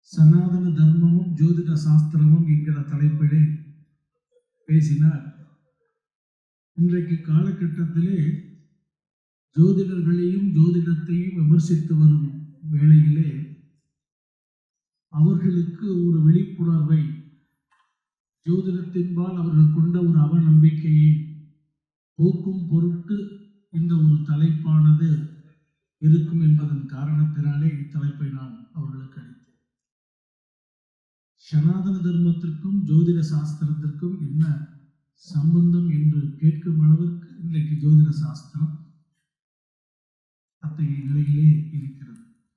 சனாதன தர்மமும் ஜோதிட சாஸ்திரமும் என்கிற தலைப்பிலே பேசினார் இன்றைக்கு காலகட்டத்திலே ஜோதிடர்களையும் ஜோதிடத்தையும் விமர்சித்து வரும் வேளையிலே அவர்களுக்கு ஒரு விழிப்புணர்வை ஜோதிடத்தின்பால் அவர்கள் கொண்ட ஒரு அவநம்பிக்கையை போக்கும் பொருட்டு இந்த ஒரு தலைப்பானது இருக்கும் என்பதன் காரணத்தினாலே இத்தலைப்பை நான் அவர்களுக்கு அளித்தேன் சனாதன தர்மத்திற்கும் ஜோதிட சாஸ்திரத்திற்கும் என்ன சம்பந்தம் என்று கேட்கும் அளவிற்கு இன்றைக்கு ஜோதிட சாஸ்திரம் அத்தகைய நிலையிலே இருக்கிறது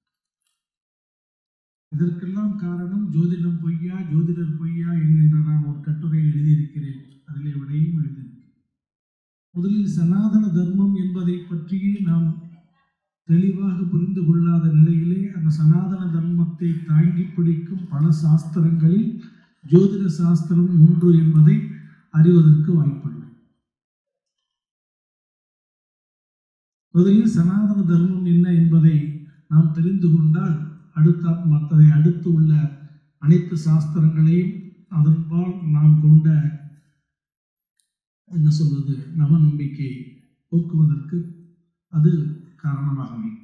இதற்கெல்லாம் காரணம் ஜோதிடம் பொய்யா ஜோதிடர் பொய்யா என்கின்ற நான் ஒரு கட்டுரை எழுதியிருக்கிறேன் அதிலே விடையும் எழுதியிருக்கிறேன் முதலில் சனாதன தர்மம் என்பதை பற்றியே நாம் தெளிவாக புரிந்து கொள்ளாத நிலையிலே அந்த சனாதன தர்மத்தை தாங்கி பிடிக்கும் பல சாஸ்திரங்களில் ஜோதிட சாஸ்திரம் ஒன்று என்பதை அறிவதற்கு வாய்ப்பில்லை முதலில் சனாதன தர்மம் என்ன என்பதை நாம் தெரிந்து கொண்டால் அடுத்த மற்றதை அடுத்து உள்ள அனைத்து சாஸ்திரங்களையும் அதன்பால் நாம் கொண்ட என்ன சொல்வது நவ நம்பிக்கை போக்குவதற்கு அது காரணமாக அமையும்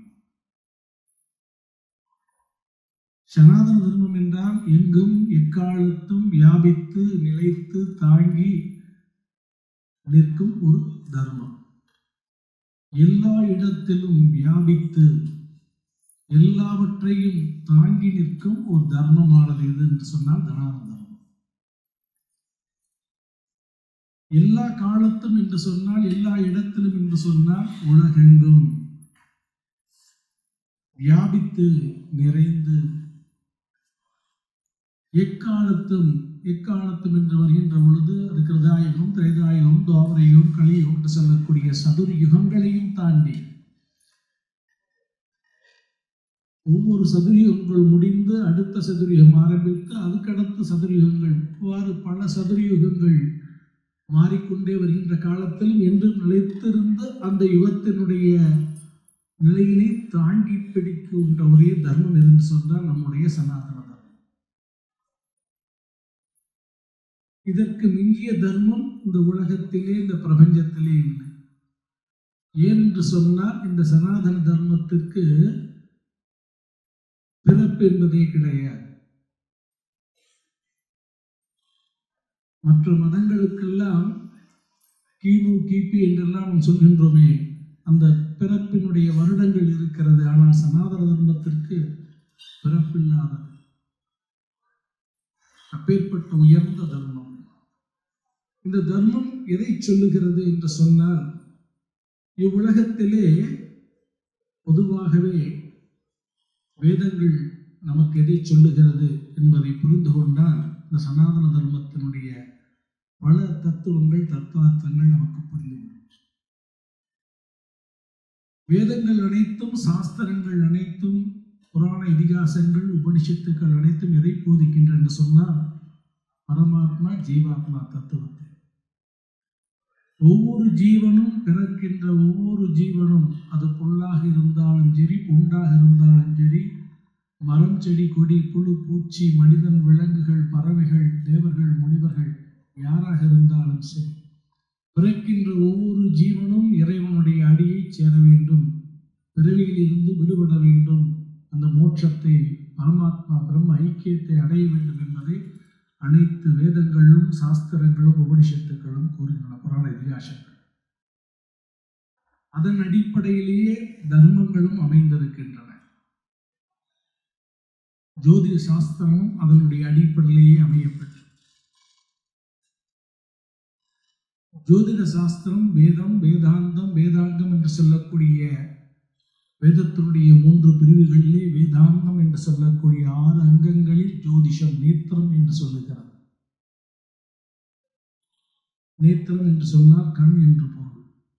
சனாதன தர்மம் என்றால் எங்கும் எக்காலத்தும் வியாபித்து நிலைத்து தாங்கி நிற்கும் ஒரு தர்மம் எல்லா இடத்திலும் வியாபித்து எல்லாவற்றையும் தாங்கி நிற்கும் ஒரு தர்மமானது எது என்று சொன்னால் தனாதன தர்மம் எல்லா காலத்தும் என்று சொன்னால் எல்லா இடத்திலும் என்று சொன்னால் உலகெங்கும் வியாபித்து நிறைந்து எக்காலத்தும் எக்காலத்தும் என்று வருகின்ற பொழுது அது கிருதாயுகம் திரைதாயுகம் துவாபரயுகம் கலியுகம் என்று சொல்லக்கூடிய சதுர யுகங்களையும் தாண்டி ஒவ்வொரு சதுரயுகங்கள் முடிந்து அடுத்த சதுரயுகம் ஆரம்பித்து அதுக்கடுத்த சதுரயுகங்கள் இவ்வாறு பல சதுரயுகங்கள் மாறிக்கொண்டே வருகின்ற காலத்திலும் என்று நிலைத்திருந்த அந்த யுகத்தினுடைய நிலையினை தாங்கி பிடிக்கின்ற ஒரே தர்மம் எதுன்னு சொன்னால் நம்முடைய சனாதன தர்மம் இதற்கு மிஞ்சிய தர்மம் இந்த உலகத்திலே இந்த பிரபஞ்சத்திலே இல்லை ஏன் என்று சொன்னால் இந்த சனாதன தர்மத்திற்கு பிறப்பு என்பதே கிடையாது மற்ற மதங்களுக்கெல்லாம் கிமு கிபி என்றெல்லாம் நாம் சொல்கின்றோமே அந்த பிறப்பினுடைய வருடங்கள் இருக்கிறது ஆனால் சனாதன தர்மத்திற்கு பிறப்பில்லாதது அப்பேற்பட்ட உயர்ந்த தர்மம் இந்த தர்மம் எதை சொல்லுகிறது என்று சொன்னால் இவ்வுலகத்திலே பொதுவாகவே வேதங்கள் நமக்கு எதை சொல்லுகிறது என்பதை புரிந்து கொண்டால் இந்த சனாதன தர்மத்தினுடைய பல தத்துவங்கள் தத்துவார்த்தங்கள் நமக்கு புரிந்துவிடும் வேதங்கள் அனைத்தும் சாஸ்திரங்கள் அனைத்தும் புராண இதிகாசங்கள் உபனிஷத்துக்கள் அனைத்தும் எதை போதிக்கின்றன என்று சொன்னால் பரமாத்மா ஜீவாத்மா தத்துவத்தை ஒவ்வொரு ஜீவனும் பிறக்கின்ற ஒவ்வொரு ஜீவனும் அது புல்லாக இருந்தாலும் சரி புண்டாக இருந்தாலும் சரி மரம் செடி கொடி புழு பூச்சி மனிதன் விலங்குகள் பறவைகள் தேவர்கள் முனிவர்கள் யாராக இருந்தாலும் சரி பிறக்கின்ற ஒவ்வொரு ஜீவனும் இறைவனுடைய அடியை சேர வேண்டும் பிறவியில் இருந்து விடுபட வேண்டும் அந்த மோட்சத்தை பரமாத்மா பிரம்ம ஐக்கியத்தை அடைய வேண்டும் என்பதை அனைத்து வேதங்களும் சாஸ்திரங்களும் உபனிஷத்துக்களும் கூறுகின்றன புராண இதிகாசங்கள் அதன் அடிப்படையிலேயே தர்மங்களும் அமைந்திருக்கின்றன ஜோதிட சாஸ்திரமும் அதனுடைய அடிப்படையிலேயே அமையப்பட்டது ஜோதிட சாஸ்திரம் வேதம் வேதாந்தம் வேதாங்கம் என்று சொல்லக்கூடிய வேதத்தினுடைய மூன்று பிரிவுகளிலே வேதாந்தம் என்று சொல்லக்கூடிய ஆறு அங்கங்களில் ஜோதிஷம் நேத்திரம் என்று சொல்லுகிறது நேத்திரம் என்று சொன்னால் கண் என்று பொருள்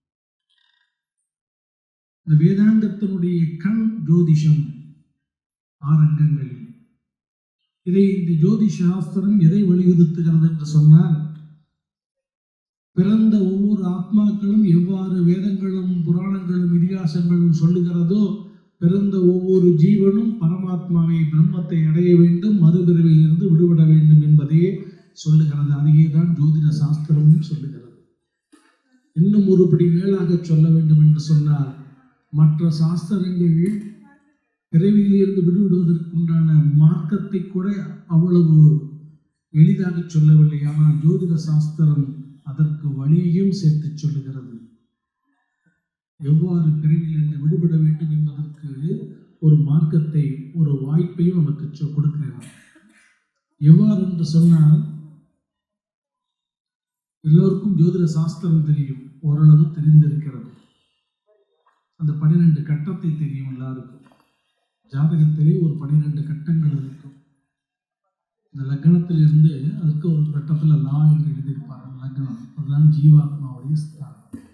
இந்த வேதாந்தத்தினுடைய கண் ஜோதிஷம் ஆறு அங்கங்களில் இதை இந்த ஜோதிஷ சாஸ்திரம் எதை வலியுறுத்துகிறது என்று சொன்னால் பிறந்த ஒவ்வொரு ஆத்மாக்களும் எவ்வாறு வேதங்களும் புராணங்களும் இதிகாசங்களும் சொல்லுகிறதோ பிறந்த ஒவ்வொரு ஜீவனும் பரமாத்மாவை பிரம்மத்தை அடைய வேண்டும் மறுபிறவியிலிருந்து விடுபட வேண்டும் என்பதையே சொல்லுகிறது அதையே தான் ஜோதிட சாஸ்திரமும் சொல்லுகிறது இன்னும் ஒருபடி மேலாக சொல்ல வேண்டும் என்று சொன்னால் மற்ற சாஸ்திரங்கள் பிறவியிலிருந்து விடுவிடுவதற்குண்டான மார்க்கத்தை கூட அவ்வளவு எளிதாக சொல்லவில்லை ஆனால் ஜோதிட சாஸ்திரம் அதற்கு வழியையும் சேர்த்து சொல்லுகிறது எவ்வாறு பிறவியிலிருந்து விடுபட வேண்டும் என்பதற்கு ஒரு மார்க்கத்தை ஒரு வாய்ப்பையும் நமக்கு சொ- கொடுக்கிறார் எவ்வாறு என்று சொன்னால் எல்லோருக்கும் ஜோதிட சாஸ்திரம் தெரியும் ஓரளவு தெரிந்திருக்கிறது அந்த பன்னிரெண்டு கட்டத்தை தெரியும் எல்லாருக்கும் ஜாதகத்திலே ஒரு பன்னிரெண்டு கட்டங்கள் இருக்கும் இந்த லக்னத்திலிருந்து அதுக்கு ஒரு கட்டத்தில் லா என்று எழுதியிருப்பார்கள் லக்னம் அதுதான் ஜீவாத்மாவுடைய ஸ்தானம்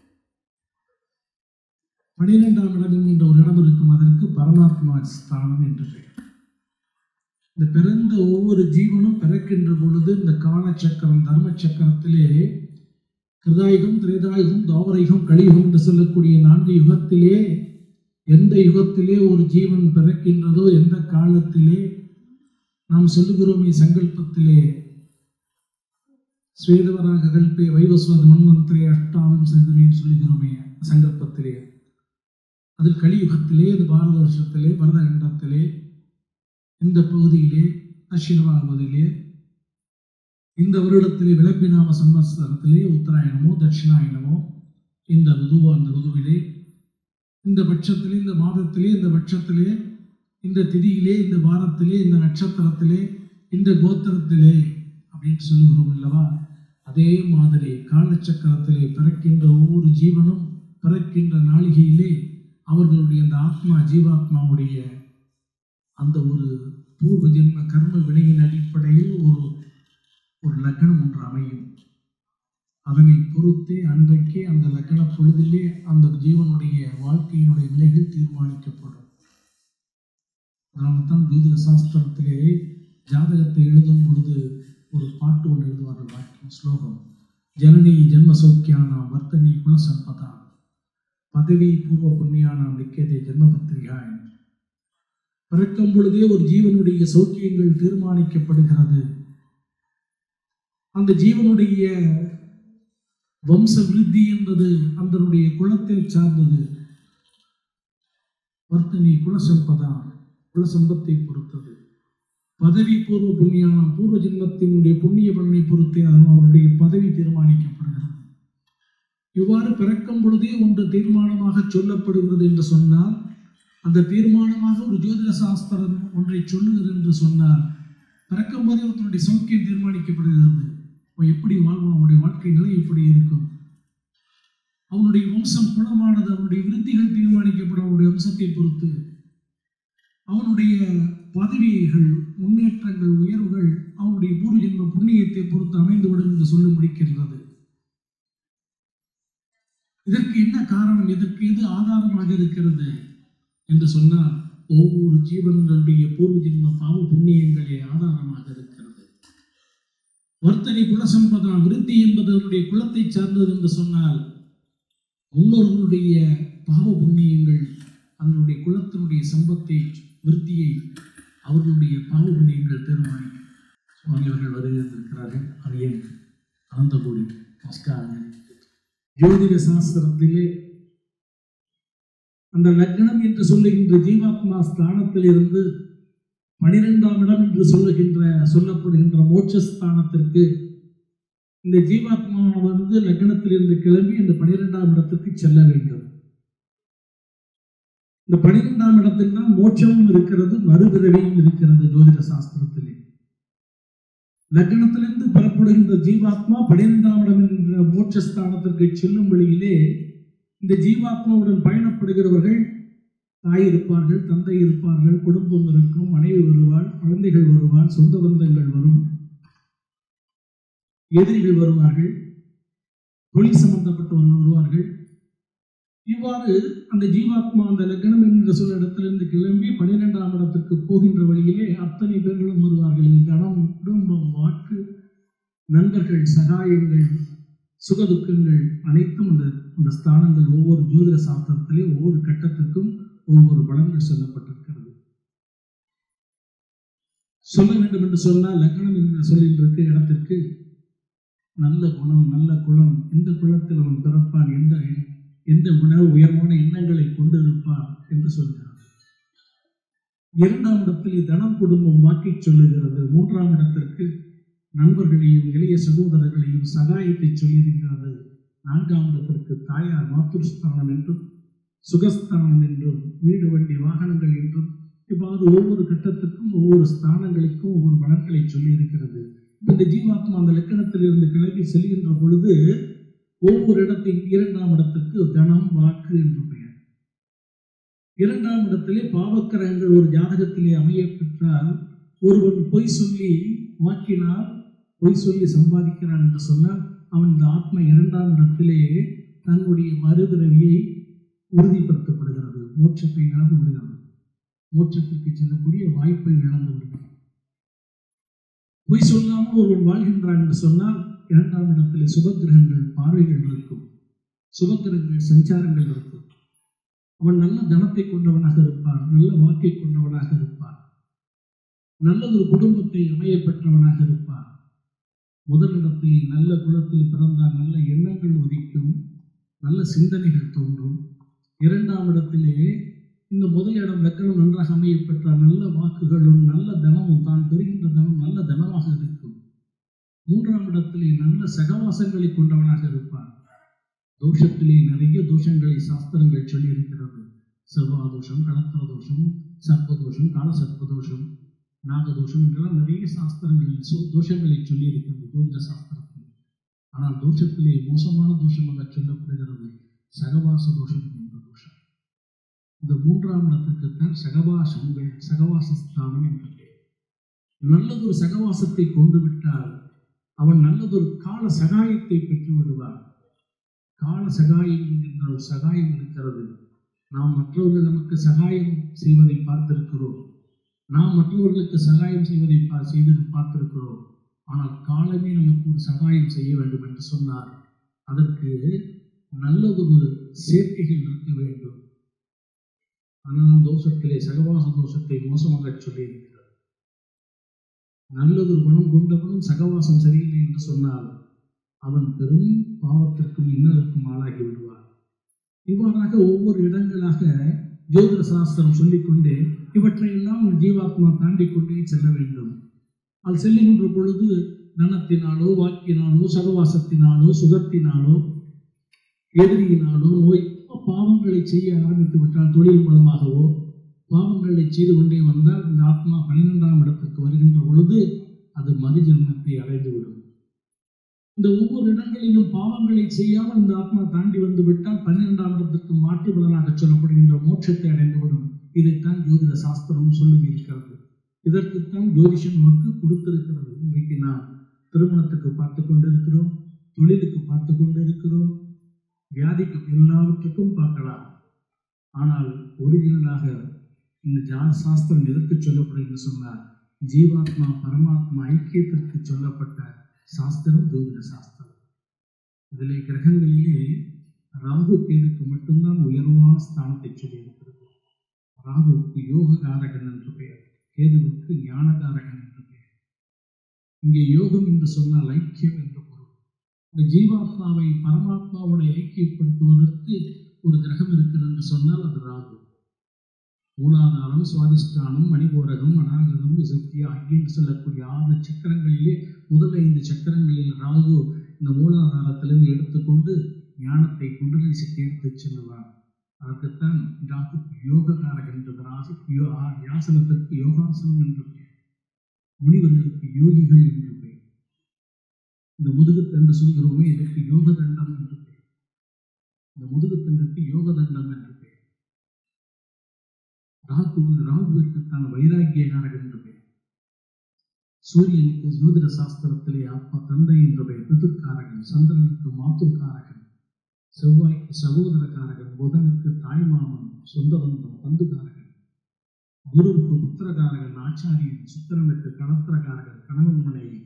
பனிரெண்டாம் இடம் என்ற ஒரு இடம் இருக்கும் அதற்கு பரமாத்மா ஸ்தானம் என்று பெயர் இந்த பிறந்த ஒவ்வொரு ஜீவனும் பிறக்கின்ற பொழுது இந்த காலச்சக்கரம் தர்ம சக்கரத்திலே கிருதாயுகம் திரேதாயுகம் தோவரயுகம் கலியுகம் என்று சொல்லக்கூடிய நான்கு யுகத்திலே எந்த யுகத்திலே ஒரு ஜீவன் பிறக்கின்றதோ எந்த காலத்திலே நாம் சொல்லுகிறோமே சங்கல்பத்திலே ஸ்வேதவராக கல்பே வைவஸ்வத மன்வந்திரே அஷ்டாவின் சங்கரின்னு சொல்லுகிறோமே சங்கல்பத்திலே அது கலியுகத்திலே அது பாரத வருஷத்திலே பரதகண்டத்திலே இந்த பகுதியிலே தட்சிணபாகவதிலே இந்த வருடத்திலே விளப்பினாம சம்பத்சரத்திலே உத்தராயணமோ தட்சிணாயனமோ இந்த ருதுவோ அந்த ருதுவிலே இந்த பட்சத்திலே இந்த மாதத்திலே இந்த பட்சத்திலே இந்த திதியிலே இந்த வாரத்திலே இந்த நட்சத்திரத்திலே இந்த கோத்திரத்திலே அப்படின்னு சொல்லுகிறோம் அல்லவா அதே மாதிரி காலச்சக்கரத்திலே பிறக்கின்ற ஒவ்வொரு ஜீவனும் பிறக்கின்ற நாளிகையிலே அவர்களுடைய அந்த ஆத்மா ஜீவாத்மாவுடைய அந்த ஒரு பூர்வ ஜென்ம கர்ம வினையின் அடிப்படையில் ஒரு ஒரு லக்னம் ஒன்று அமையும் அதனை பொறுத்தே அன்றைக்கே அந்த லக்ன பொழுதிலே அந்த ஜீவனுடைய வாழ்க்கையினுடைய நிலைகள் தீர்மானிக்கப்படும் அதனால தான் ஜோதிட சாஸ்திரத்திலே ஜாதகத்தை எழுதும் பொழுது ஒரு பாட்டு ஒன்று எழுதுவார்கள் வாக்கியம் ஸ்லோகம் ஜனனி ஜென்ம சௌக்கியானாம் வர்த்தனி குல சம்பதா பதவி பூர்வ புண்ணியானாம் லிக்கியதே ஜென்மபத்திரிகா என்று பிறக்கும் பொழுதே ஒரு ஜீவனுடைய சௌக்கியங்கள் தீர்மானிக்கப்படுகிறது அந்த ஜீவனுடைய வம்ச விருத்தி என்பது அதனுடைய குலத்தை சார்ந்தது வர்த்தனி குலசம்பதா குலசம்பத்தை பொறுத்தது பதவி பூர்வ புண்ணியானம் பூர்வ ஜென்மத்தினுடைய புண்ணிய பலனை பொறுத்தே அவருடைய பதவி தீர்மானிக்கப்படுகிறது இவ்வாறு பிறக்கும் பொழுதே ஒன்று தீர்மானமாக சொல்லப்படுகிறது என்று சொன்னால் அந்த தீர்மானமாக ஒரு ஜோதிட சாஸ்திரம் ஒன்றை சொல்லுகிறது என்று சொன்னால் பிறக்கும் போதே ஒருத்தனுடைய சௌக்கியம் தீர்மானிக்கப்படுகிறது அவன் எப்படி வாழ்வான் அவனுடைய வாழ்க்கை நிலை எப்படி இருக்கும் அவனுடைய வம்சம் குணமானது அவனுடைய விருத்திகள் தீர்மானிக்கப்படும் அவனுடைய வம்சத்தை பொறுத்து அவனுடைய பதவிகள் முன்னேற்றங்கள் உயர்வுகள் அவனுடைய பூர்வ ஜென்ம புண்ணியத்தை பொறுத்து அமைந்துவிடும் என்று சொல்லி முடிக்கின்றது இதற்கு என்ன காரணம் இதற்கு எது ஆதாரமாக இருக்கிறது என்று சொன்னால் ஒவ்வொரு ஜீவன்களுடைய பூர்வ ஜென்ம பாவ புண்ணியங்களே ஆதாரமாக இருக்கிறது வர்த்தனை குலசம்பதா விருத்தி என்பது அவருடைய குலத்தை சார்ந்தது என்று சொன்னால் முன்னோர்களுடைய பாவ புண்ணியங்கள் அவர்களுடைய குலத்தினுடைய சம்பத்தை விருத்தியை அவர்களுடைய பாவ புண்ணியங்கள் தீர்மானிக்கும் சுவாமி அவர்கள் வருகிறார்கள் அரியன் அனந்தகோடி நமஸ்காரங்கள் ஜோதிட சாஸ்திரத்திலே அந்த லக்னம் என்று சொல்லுகின்ற ஜீவாத்மா ஸ்தானத்திலிருந்து பனிரெண்டாம் இடம் என்று சொல்லுகின்ற சொல்லப்படுகின்ற மோட்சஸ்தானத்திற்கு இந்த ஜீவாத்மாவானது லக்னத்திலிருந்து கிளம்பி அந்த பனிரெண்டாம் இடத்துக்கு செல்ல வேண்டும் இந்த பனிரெண்டாம் இடத்தில் தான் மோட்சமும் இருக்கிறது மறுபிறவியும் இருக்கிறது ஜோதிட சாஸ்திரத்திலே லக்னத்திலிருந்து பெறப்படுகின்ற ஜீவாத்மா பனிரெண்டாம் இடம் என்கின்ற மோட்சஸ்தானத்திற்கு செல்லும் வழியிலே இந்த ஜீவாத்மாவுடன் பயணப்படுகிறவர்கள் தாய் இருப்பார்கள் தந்தை இருப்பார்கள் குடும்பம் இருக்கும் மனைவி வருவாள் குழந்தைகள் வருவாள் சொந்த பந்தங்கள் வரும் எதிரிகள் வருவார்கள் தொழில் சம்பந்தப்பட்டவர்கள் வருவார்கள் இவ்வாறு அந்த ஜீவாத்மா அந்த லக்னம் என்ற சொல்ல இடத்திலிருந்து கிளம்பி பனிரெண்டாம் இடத்திற்கு போகின்ற வழியிலே அத்தனை பேர்களும் வருவார்கள் கணம் குடும்பம் வாக்கு நண்பர்கள் சகாயங்கள் சுகதுக்கங்கள் அனைத்தும் அந்த அந்த ஸ்தானங்கள் ஒவ்வொரு ஜோதிட சாஸ்திரத்திலே ஒவ்வொரு கட்டத்திற்கும் ஒவ்வொரு பலன்கள் சொல்லப்பட்டிருக்கிறது சொல்ல வேண்டும் என்று சொன்னால் லக்னம் என்ற சொல்லில் இருக்க இடத்திற்கு நல்ல குணம் நல்ல குலம் எந்த குலத்தில் அவன் பிறப்பான் எந்த எந்த உணவு உயர்வான எண்ணங்களை கொண்டு இருப்பான் என்று சொல்கிறார் இரண்டாம் இடத்திலே தனம் குடும்பம் வாக்கி சொல்லுகிறது மூன்றாம் இடத்திற்கு நண்பர்களையும் எளிய சகோதரர்களையும் சகாயத்தை சொல்லியிருக்கிறது நான்காம் இடத்திற்கு தாயார் மாத்துருஸ்தானம் என்றும் சுகஸ்தானம் என்றும் வீடு வண்டி வாகனங்கள் என்றும் இவ்வாறு ஒவ்வொரு கட்டத்துக்கும் ஒவ்வொரு ஸ்தானங்களுக்கும் ஒவ்வொரு பலன்களை சொல்லியிருக்கிறது இந்த ஜீவாத்மா அந்த லக்கணத்தில் இருந்து கிளம்பி செல்கின்ற பொழுது ஒவ்வொரு இடத்தின் இரண்டாம் இடத்திற்கு தனம் வாக்கு என்று பெயர் இரண்டாம் இடத்திலே பாவக்கிரகங்கள் ஒரு ஜாதகத்திலே அமைய பெற்றால் ஒருவன் பொய் சொல்லி வாக்கினால் பொய் சொல்லி சம்பாதிக்கிறான் என்று சொன்னால் அவன் இந்த ஆத்மா இரண்டாம் இடத்திலே தன்னுடைய மறுபிறவியை உறுதிப்படுத்தப்படுகிறது மோட்சத்தை இழந்து விடுகிறது மோட்சத்திற்கு செல்லக்கூடிய வாய்ப்பை இழந்து விடுகிறது பொய் சொல்லாமல் ஒருவன் வாழ்கின்றான் என்று சொன்னால் இரண்டாம் இடத்திலே சுபகிரகங்கள் பார்வைகள் இருக்கும் சுபகிரகங்கள் சஞ்சாரங்கள் இருக்கும் அவன் நல்ல தனத்தை கொண்டவனாக இருப்பான் நல்ல வாக்கை கொண்டவனாக இருப்பான் நல்லதொரு குடும்பத்தை அமைய பெற்றவனாக இருப்பான் முதலிடத்திலே நல்ல குலத்தில் பிறந்தால் நல்ல எண்ணங்கள் உதிக்கும் நல்ல சிந்தனைகள் தோன்றும் இரண்டாம் இடத்திலே இந்த முதல் இடம் லக்கணம் நன்றாக அமைய பெற்றால் நல்ல வாக்குகளும் நல்ல தனமும் தான் பெறுகின்ற தனம் நல்ல தனமாக இருக்கும் மூன்றாம் இடத்திலே நல்ல சகவாசங்களை கொண்டவனாக இருப்பான் தோஷத்திலே நிறைய தோஷங்களை சாஸ்திரங்கள் சொல்லியிருக்கிறது செவ்வாய் தோஷம் கடத்திர தோஷம் சர்ப்பதோஷம் காலசர்ப்ப தோஷம் நாகதோஷம் என்றெல்லாம் நிறைய சாஸ்திரங்களில் சொ- தோஷங்களை சொல்லியிருக்கிறது கோவிந்த சாஸ்திரத்தில் ஆனால் தோஷத்திலே மோசமான தோஷமாக சொல்லப்படுகிறது சகவாச தோஷம் என்ற தோஷம் இந்த மூன்றாம் இடத்திற்குத்தான் சகவாசங்கள் சகவாசஸ்தானம் என்று பெயர். நல்லதொரு சகவாசத்தை கொண்டு விட்டால் அவன் நல்லதொரு கால சகாயத்தை பெற்று விடுவான் கால சகாயம் என்கின்ற ஒரு சகாயம் இருக்கிறது நாம் மற்றவர்கள் நமக்கு சகாயம் செய்வதை பார்த்திருக்கிறோம் நாம் மற்றவர்களுக்கு சகாயம் செய்வதை பா- செய்து பார்த்திருக்கிறோம் ஆனால் காலமே நமக்கு ஒரு சகாயம் செய்ய வேண்டும் என்று சொன்னார் அதற்கு நல்லதொரு சேர்க்கைகள் இருக்க வேண்டும் ஆனால் தோஷத்திலே சகவாச தோஷத்தை மோசமாக சொல்லியிருக்கிறது நல்லதொரு குணம் கொண்டவனும் சகவாசம் சரியில்லை என்று சொன்னால் அவன் பெரும் பாவத்திற்கும் இன்னலுக்கும் ஆளாகி விடுவான் இவ்வாறாக ஒவ்வொரு இடங்களாக ஜோதிட சாஸ்திரம் சொல்லிக்கொண்டே இவற்றையெல்லாம் இந்த ஜீவாத்மா தாண்டி கொண்டே செல்ல வேண்டும் அது செல்லுகின்ற பொழுது தனத்தினாலோ வாக்கினாலோ சகவாசத்தினாலோ சுகத்தினாலோ எதிரியினாலோ நோய் பாவங்களை செய்ய ஆரம்பித்து விட்டால் தொழில் மூலமாகவோ பாவங்களை செய்து கொண்டே வந்தால் இந்த ஆத்மா பன்னிரெண்டாம் இடத்திற்கு வருகின்ற பொழுது அது மறுஜென்மத்தை அடைந்துவிடும் இந்த ஒவ்வொரு இடங்களிலும் பாவங்களை செய்யாமல் இந்த ஆத்மா தாண்டி வந்து விட்டால் பன்னிரெண்டாம் இடத்திற்கு மாற்று பலனாக சொல்லப்படுகின்ற மோட்சத்தை அடைந்துவிடும் இதைத்தான் ஜோதிட சாஸ்திரம் சொல்லி இருக்கிறது இதற்குத்தான் ஜோதிஷம் நமக்கு கொடுத்திருக்கிறது இன்றைக்கு நாம் திருமணத்துக்கு பார்த்து கொண்டிருக்கிறோம் தொழிலுக்கு பார்த்து கொண்டிருக்கிறோம் வியாதிக்கு எல்லாவற்றுக்கும் பார்க்கலாம் ஆனால் ஒரிஜினலாக இந்த ஜா சாஸ்திரம் எதற்கு சொல்லப்படுகிறது சொன்னால் ஜீவாத்மா பரமாத்மா ஐக்கியத்திற்கு சொல்லப்பட்ட சாஸ்திரம் ஜோதிட சாஸ்திரம் இதிலே கிரகங்களிலே ராகு கேதுக்கு மட்டும்தான் உயர்வான ஸ்தானத்தை சொல்லியிருக்கிறது ராகுவுக்கு யோககாரகன் என்று பெயர் கேதுவுக்கு ஞானகாரகன் என்று பெயர் இங்கே யோகம் என்று சொன்னால் ஐக்கியம் என்று பொருள் இந்த ஜீவாத்மாவை பரமாத்மாவோட ஐக்கியப்படுத்துவதற்கு ஒரு கிரகம் இருக்கிறது என்று சொன்னால் அது ராகு மூலாதாரம் சுவாதிஷ்டானம் மணிபோரகம் அநாகதம் விசக்தி ஆகிய என்று சொல்லக்கூடிய ஆறு சக்கரங்களிலே முதல் ஐந்து சக்கரங்களில் ராகு இந்த மூலாதாரத்திலிருந்து எடுத்துக்கொண்டு ஞானத்தை குண்டலினி சக்தி எடுத்துச் செல்லுவார் அதற்குத்தான் ராகு யோககாரகன் என்று ராகு யோ- ஆ- யாசனத்திற்கு யோகாசனம் என்று பெயர் முனிவர்களுக்கு யோகிகள் என்று பெயர் இந்த முதுகுத்தண்டு சொல்கிறோமே இதற்கு யோக தண்டம் என்று பெயர் இந்த முதுகுத்தண்டுக்கு யோக தண்டம் என்று பெயர் ராகு ராகுவிற்குத்தான் வைராக்கியகாரகன் என்று பெயர் சூரியனுக்கு ஜோதிட சாஸ்திரத்திலே அப்பா தந்தை என்ற பெயர் பிதுர்காரகன் சந்திரனுக்கு மாத்துர்காரகன் செவ்வாய்க்கு சகோதரகாரகன் புதனுக்கு தாய்மாமன் சொந்த பந்தம் பந்துகாரகன் குருவுக்கு புத்திரகாரகன் ஆச்சாரியன் சுக்கிரனுக்கு கணத்திரகாரகன் கணவன் மனைவி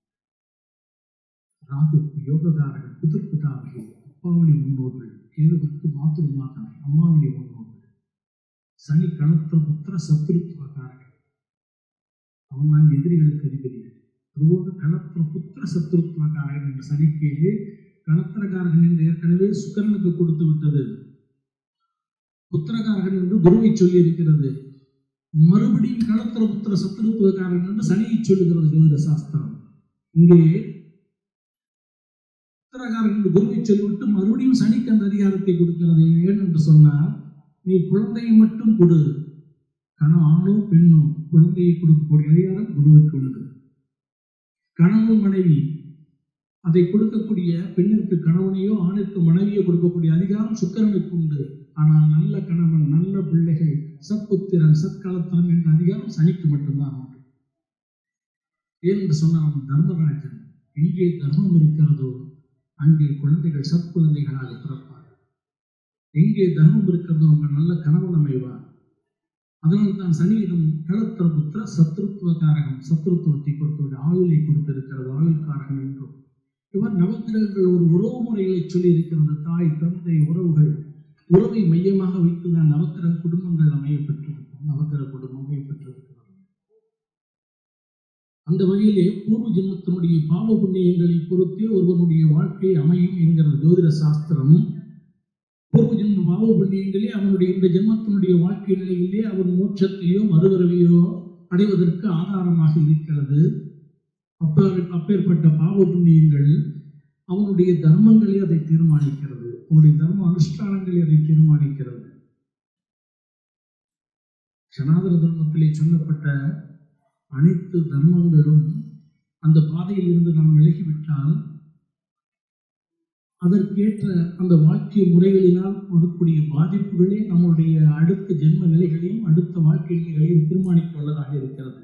ராகுக்கு யோககாரகன் பிதிர்பிதாவிகள் அப்பாவளி முன்னோர்கள் கேதுவிற்கு மாத்துருமாகன் அம்மாவளி முன்னோர்கள் சனி களத்திர புத்திர சத்துருத்துவக்காரகன் அவன் தான் எதிரிகளுக்கு அதிபதி அதுபோக களத்திர புத்திர சத்துருத்துவக்காரகன் என்ற சனிக்கு களத்திரக்காரகன் என்று ஏற்கனவே சுக்கரனுக்கு கொடுத்து விட்டது புத்திரகாரகன் என்று குருவை சொல்லி இருக்கிறது மறுபடியும் களத்திர புத்திர சத்துருத்துவக்காரன் என்று சனியை சொல்லுகிறது ஜோதிட சாஸ்திரம் இங்கே புத்திரகாரன் என்று குருவை சொல்லிவிட்டு மறுபடியும் சனிக்கு அந்த அதிகாரத்தை கொடுக்கிறது ஏன் என்று சொன்னால் நீ குழந்தையை மட்டும் கொடு கண ஆணோ பெண்ணோ குழந்தையை கொடுக்கக்கூடிய அதிகாரம் குருவுக்கு உண்டு கணவன் மனைவி அதை கொடுக்கக்கூடிய பெண்ணிற்கு கணவனையோ ஆணிற்கு மனைவியோ கொடுக்கக்கூடிய அதிகாரம் சுக்கரனுக்கு உண்டு ஆனால் நல்ல கணவன் நல்ல பிள்ளைகள் சத்புத்திரன் சத்காலத்தனம் என்ற அதிகாரம் சனிக்கு மட்டும்தான் உண்டு ஏனென்று சொன்னால் அவன் தர்மராஜன் எங்கே தர்மம் இருக்கிறதோ அங்கே குழந்தைகள் சத்குழந்தைகளாக பிறப்பார்கள் எங்கே தர்மம் இருக்கிறதோ அங்கே நல்ல கணவன் அமைவார் அதனால் தான் சனியிடம் களத்திர புத்திர சத்ருத்துவகாரகம் சத்ருத்துவத்தை கொடுத்து ஆயுளை கொடுத்திருக்கிறது ஆயுள்காரகம் என்றும் இவர் நவக்கிரகங்கள் ஒரு உறவு முறைகளை சொல்லி இருக்கிறது தாய் தந்தை உறவுகள் உறவை மையமாக வைத்துதான் நவக்கிரக குடும்பங்கள் அமைய பெற்றிருக்கும் நவக்கிரக குடும்பம் அமைய பெற்றிருக்கிறது அந்த வகையிலே பூர்வ ஜென்மத்தினுடைய பாவ புண்ணியங்களை பொறுத்தே ஒருவனுடைய வாழ்க்கை அமையும் என்கிற ஜோதிட சாஸ்திரம் பூர்வ ஜென்ம பாவ புண்ணியங்களே அவனுடைய இந்த ஜென்மத்தினுடைய வாழ்க்கை நிலையிலே அவன் மோட்சத்தையோ மறுவரவையோ அடைவதற்கு ஆதாரமாக இருக்கிறது அப்பேர் அப்பேற்பட்ட பாவ புண்ணியங்கள் அவனுடைய தர்மங்களே அதை தீர்மானிக்கிறது அவனுடைய தர்ம அனுஷ்டானங்களே அதை தீர்மானிக்கிறது சனாதன தர்மத்திலே சொல்லப்பட்ட அனைத்து தர்மங்களும் அந்த பாதையில் இருந்து நாம் விலகிவிட்டால் அதற்கேற்ற அந்த வாழ்க்கை முறைகளினால் வரக்கூடிய பாதிப்புகளே நம்முடைய அடுத்த ஜென்ம நிலைகளையும் அடுத்த வாழ்க்கை நிலைகளையும் தீர்மானிக்க வல்லதாக இருக்கிறது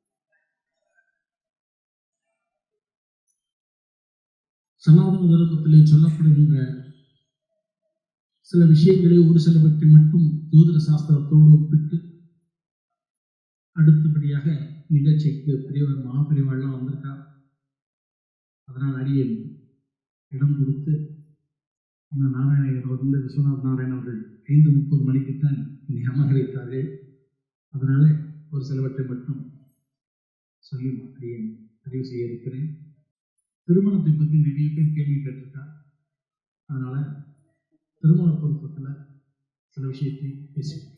சனாதன தர்மத்திலே சொல்லப்படுகின்ற சில விஷயங்களை ஒரு சிலவற்றை மட்டும் ஜோதிட சாஸ்திரத்தோடு ஒப்பிட்டு அடுத்தபடியாக நிகழ்ச்சிக்கு பெரியவர் மகாபெரியவாள்லாம் வந்திருக்கார் அதனால் அடியேன் இடம் கொடுத்து அந்த நாராயணர் வந்து விஸ்வநாத் நாராயண் அவர்கள் ஐந்து முப்பது மணிக்குத்தான் என்னை அமர வைத்தார்கள் அதனால ஒரு சிலவற்றை மட்டும் சொல்லி அடியேன் பதிவு செய்ய இருக்கிறேன் திருமணத்தை பற்றி நிறைய பேர் கேள்வி கேட்டிருக்கார் அதனால திருமண பொருத்தத்தில் சில விஷயத்தை பேசுகிறேன்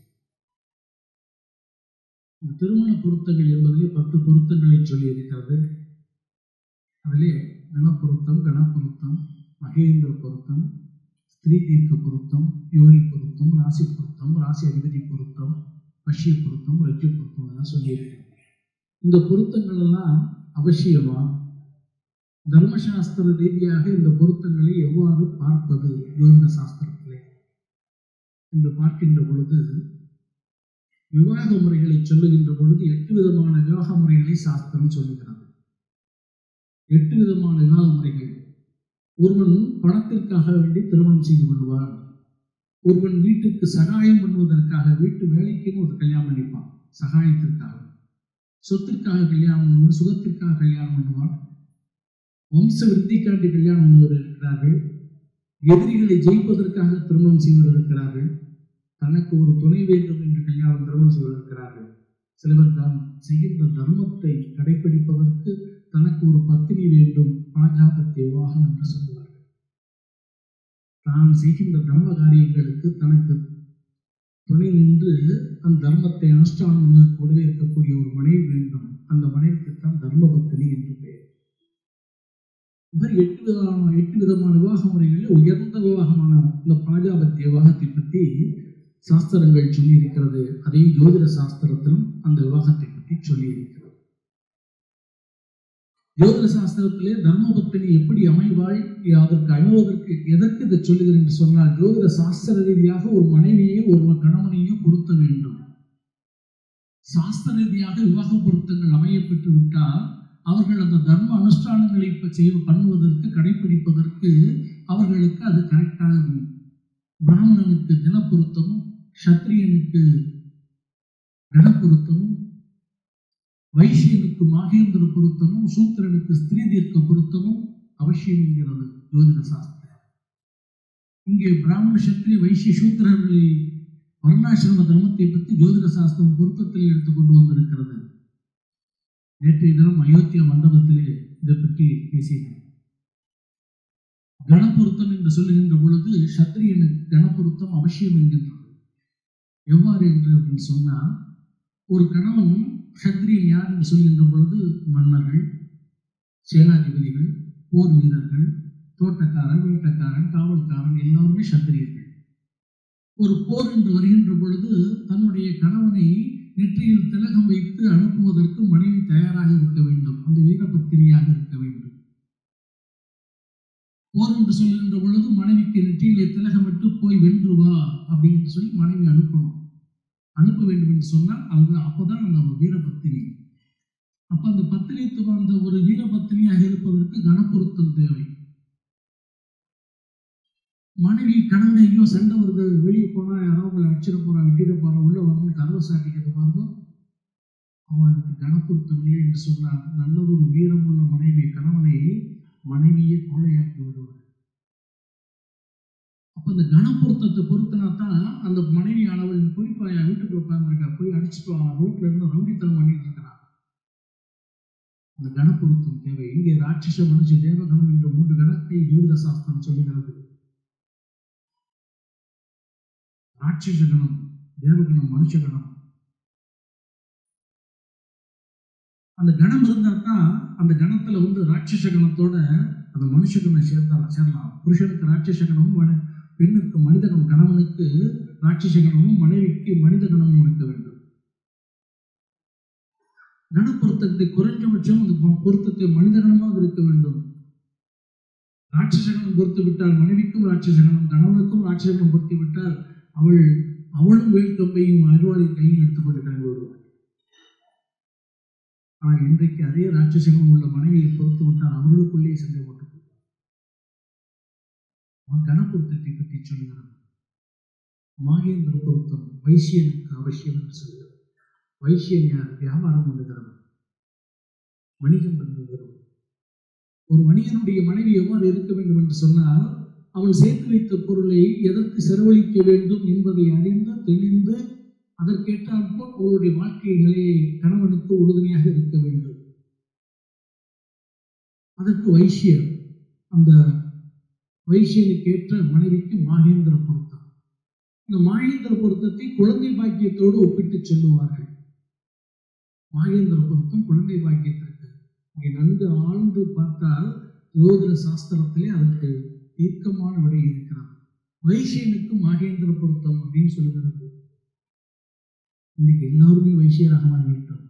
இந்த திருமண பொருத்தங்கள் என்பதிலே பத்து பொருத்தங்களை சொல்லி இருக்கிறது அதிலே கணப்பொருத்தம் கணப்பொருத்தம் மகேந்திர பொருத்தம் ஸ்திரீ தீர்க்க பொருத்தம் யோனி பொருத்தம் ராசி பொருத்தம் ராசி அதிபதி பொருத்தம் பஷ்ய பொருத்தம் ரஜ்ய பொருத்தம் எல்லாம் சொல்லியிருக்கேன் இந்த பொருத்தங்கள் எல்லாம் அவசியமா தர்மசாஸ்திர ரீதியாக இந்த பொருத்தங்களை எவ்வாறு பார்ப்பது யோக சாஸ்திரத்திலே என்று பார்க்கின்ற பொழுது விவாக முறைகளை சொல்லுகின்ற பொழுது எட்டு விதமான விவாக முறைகளை சாஸ்திரம் சொல்லுகிறது எட்டு விதமான விவாக முறைகள் ஒருவன் பணத்திற்காக வேண்டி திருமணம் செய்து கொள்வார் ஒருவன் வீட்டுக்கு சகாயம் பண்ணுவதற்காக வீட்டு வேலைக்குன்னு ஒரு கல்யாணம் பண்ணிப்பான் சகாயத்திற்காக சொத்திற்காக கல்யாணம் பண்ணுவார் சுகத்திற்காக கல்யாணம் பண்ணுவான் வம்ச விருத்திக்காண்டி கல்யாணம் பண்ணுவர் இருக்கிறார்கள் எதிரிகளை ஜெயிப்பதற்காக திருமணம் செய்வர் இருக்கிறார்கள் தனக்கு ஒரு துணை வேண்டும் என்று கல்யாணம் திருமணம் செய்வர் இருக்கிறார்கள் சிலவர் தான் செய்கின்ற தர்மத்தை கடைபிடிப்பதற்கு தனக்கு ஒரு பத்தினி வேண்டும் பாஜாபத்திய விவாகம் என்று சொல்லுவார்கள் தான் செய்கின்ற தர்ம காரியங்களுக்கு தனக்கு துணை நின்று அந்த தர்மத்தை அனுஷ்டானம் கூடவே இருக்கக்கூடிய ஒரு மனைவி வேண்டும் அந்த மனைவிக்குத்தான் தர்மபத்தினி என்று பெயர் இந்த மாதிரி எட்டு விதமான எட்டு விதமான விவாக முறைகளில் உயர்ந்த விவாகமான இந்த பிராஜாபத்திய விவாகத்தை பற்றி சாஸ்திரங்கள் சொல்லி இருக்கிறது அதே ஜோதிட சாஸ்திரத்திலும் அந்த விவாகத்தை பற்றி சொல்லி இருக்கிறது ஜோதிட சாஸ்திரத்திலே தர்மபத்தினி எப்படி அமைவாள் அதற்கு அமைவதற்கு எதற்கு இதை சொல்லுகிறேன் என்று சொன்னால் ஜோதிட சாஸ்திர ரீதியாக ஒரு மனைவியை ஒரு கணவனையோ பொருத்த வேண்டும் சாஸ்திர ரீதியாக விவாக பொருத்தங்கள் அமையப்பட்டு விட்டால் அவர்கள் அந்த தர்ம அனுஷ்டானங்களை இப்போ செய்ய பண்ணுவதற்கு கடைபிடிப்பதற்கு அவர்களுக்கு அது கரெக்டாக இருக்கும் பிராமணனுக்கு தினப்பொருத்தமும் சத்திரியனுக்கு கணப்பொருத்தமும் வைசியனுக்கு மாகேந்திர பொருத்தமும் சூத்திரனுக்கு ஸ்திரீ தீர்க்க பொருத்தமும் அவசியம் என்கிறது ஜோதிட சாஸ்திரம் இங்கே பிராமண சத்திரிய வைசிய சூத்திரர்களை வர்ணாசிரம தர்மத்தை பற்றி ஜோதிட சாஸ்திரம் பொருத்தத்தில் எடுத்து கொண்டு வந்திருக்கிறது நேற்றைய தினம் அயோத்தியா மண்டபத்திலே இதை பற்றி பேசினேன் கணப்பொருத்தம் என்று சொல்லுகின்ற பொழுது சத்திரியனுக்கு கணப்பொருத்தம் அவசியம் என்கின்றது எவ்வாறு என்று அப்படின்னு சொன்னா ஒரு கணவன் சத்திரியன் யார் என்று சொல்கின்ற பொழுது மன்னர்கள் சேனாதிபதிகள் போர் வீரர்கள் தோட்டக்காரன் வேட்டக்காரன் காவல்காரன் எல்லாருமே சத்திரியர்கள் ஒரு போர் என்று வருகின்ற பொழுது தன்னுடைய கணவனை நெற்றியில் திலகம் வைத்து அனுப்புவதற்கு மனைவி தயாராக இருக்க வேண்டும் அந்த வீரபத்தினியாக இருக்க வேண்டும் போர் என்று சொல்லுகின்ற பொழுது மனைவிக்கு நெற்றியிலே திலகமிட்டு போய் வென்று வா அப்படின்னு சொல்லி மனைவி அனுப்பணும் அனுப்ப வேண்டும் என்று சொன்னால் அவங்க அப்போதான் அந்த வீரபத்தினி அப்ப அந்த பத்தினித்துவ அந்த ஒரு வீரபத்தினியாக இருப்பதற்கு கனப்பொருத்தம் தேவை மனைவி கணவன் ஐயோ சண்டை வருது வெளியே போனா யாரோ உங்களை அடிச்சிட போறா வெட்டிட போறா உள்ள வரணும் கதவை சாட்டிக்கிறது பாருங்க அவனுக்கு கனப்பொருத்தம் இல்லை என்று சொன்னார் நல்லது ஒரு வீரம் உள்ள மனைவி கணவனை மனைவியே கோழையாக்கி விடுவார் அப்ப அந்த கனப்பொருத்தத்தை பொருத்தினா தான் அந்த மனைவி அளவல் போய் போய் வீட்டுக்குள்ள உட்கார்ந்துருக்கா போய் அடிச்சுட்டு வா ரோட்ல இருந்து ரவுடித்தனம் பண்ணிட்டு இருக்கிறான் அந்த கனப்பொருத்தம் தேவை இங்கே ராட்சச மனுஷ தேவகணம் என்ற மூன்று கணத்தை ஜோதிட சாஸ்திரம் சொல்லுகிறது ராட்சச கணம் தேவகணம் மனுஷ கணம் அந்த கணம் இருந்தா தான் அந்த கணத்துல வந்து ராட்சச கணத்தோட அந்த மனுஷ கணம் சேர்த்தாலாம் சேரலாம் புருஷனுக்கு ராட்சச கணமும் மனி- பெண்ணுக்கு மனித கணம் கணவனுக்கு ராட்சச கணமும் மனைவிக்கு மனித கணமும் இருக்க வேண்டும் கண பொருத்தத்தை குறைஞ்சபட்சம் அந்த பொ- பொருத்தத்தை மனித கணமாக இருக்க வேண்டும் ராட்சச கணம் பொறுத்து விட்டால் மனைவிக்கும் ராட்சச கணம் கணவனுக்கும் ராட்சச கணம் பொறுத்து விட்டால் அவள் அவளும் வேல்கம்பையும் அருவாளை கையில் எடுத்துக்கொண்டு கிளம்பி வருவாள் ஆனால் இன்றைக்கு அதே ராட்சசகம் உள்ள மனைவியை பொறுத்து விட்டால் அவர்களுக்குள்ளே சண்டை போட்டு அவன் கணப்பொருத்தத்தை பற்றி சொல்லுகிறான் மாகேந்திர பொருத்தம் வைசியனுக்கு அவசியம் என்று சொல்கிறார் வைசியன் யார் வியாபாரம் பண்ணுகிறவன் வணிகம் பண்ணுகிறவன் ஒரு வணிகனுடைய மனைவி எவ்வாறு இருக்க வேண்டும் என்று சொன்னால் அவன் சேர்த்து வைத்த பொருளை எதற்கு செலவழிக்க வேண்டும் என்பதை அறிந்து தெளிந்து அதற்கேற்றால் போல் அவருடைய வாழ்க்கை நிலையை கணவனுக்கு உறுதுணையாக இருக்க வேண்டும் அதற்கு வைசியர் அந்த வைசியனுக்கு ஏற்ற மனைவிக்கு மாகேந்திர பொருத்தம் இந்த மாகேந்திர பொருத்தத்தை குழந்தை பாக்கியத்தோடு ஒப்பிட்டு சொல்லுவார்கள் மாகேந்திர பொருத்தம் குழந்தை பாக்கியத்திற்கு இங்கே நன்கு ஆழ்ந்து பார்த்தால் ஜோதிட சாஸ்திரத்திலே அதற்கு தீர்க்கமான விடை இருக்கிறது வைசியனுக்கு மாகேந்திர பொருத்தம் அப்படின்னு சொல்லுகிறது இன்னைக்கு எல்லாருமே வைசியராக மாறிவிட்டோம்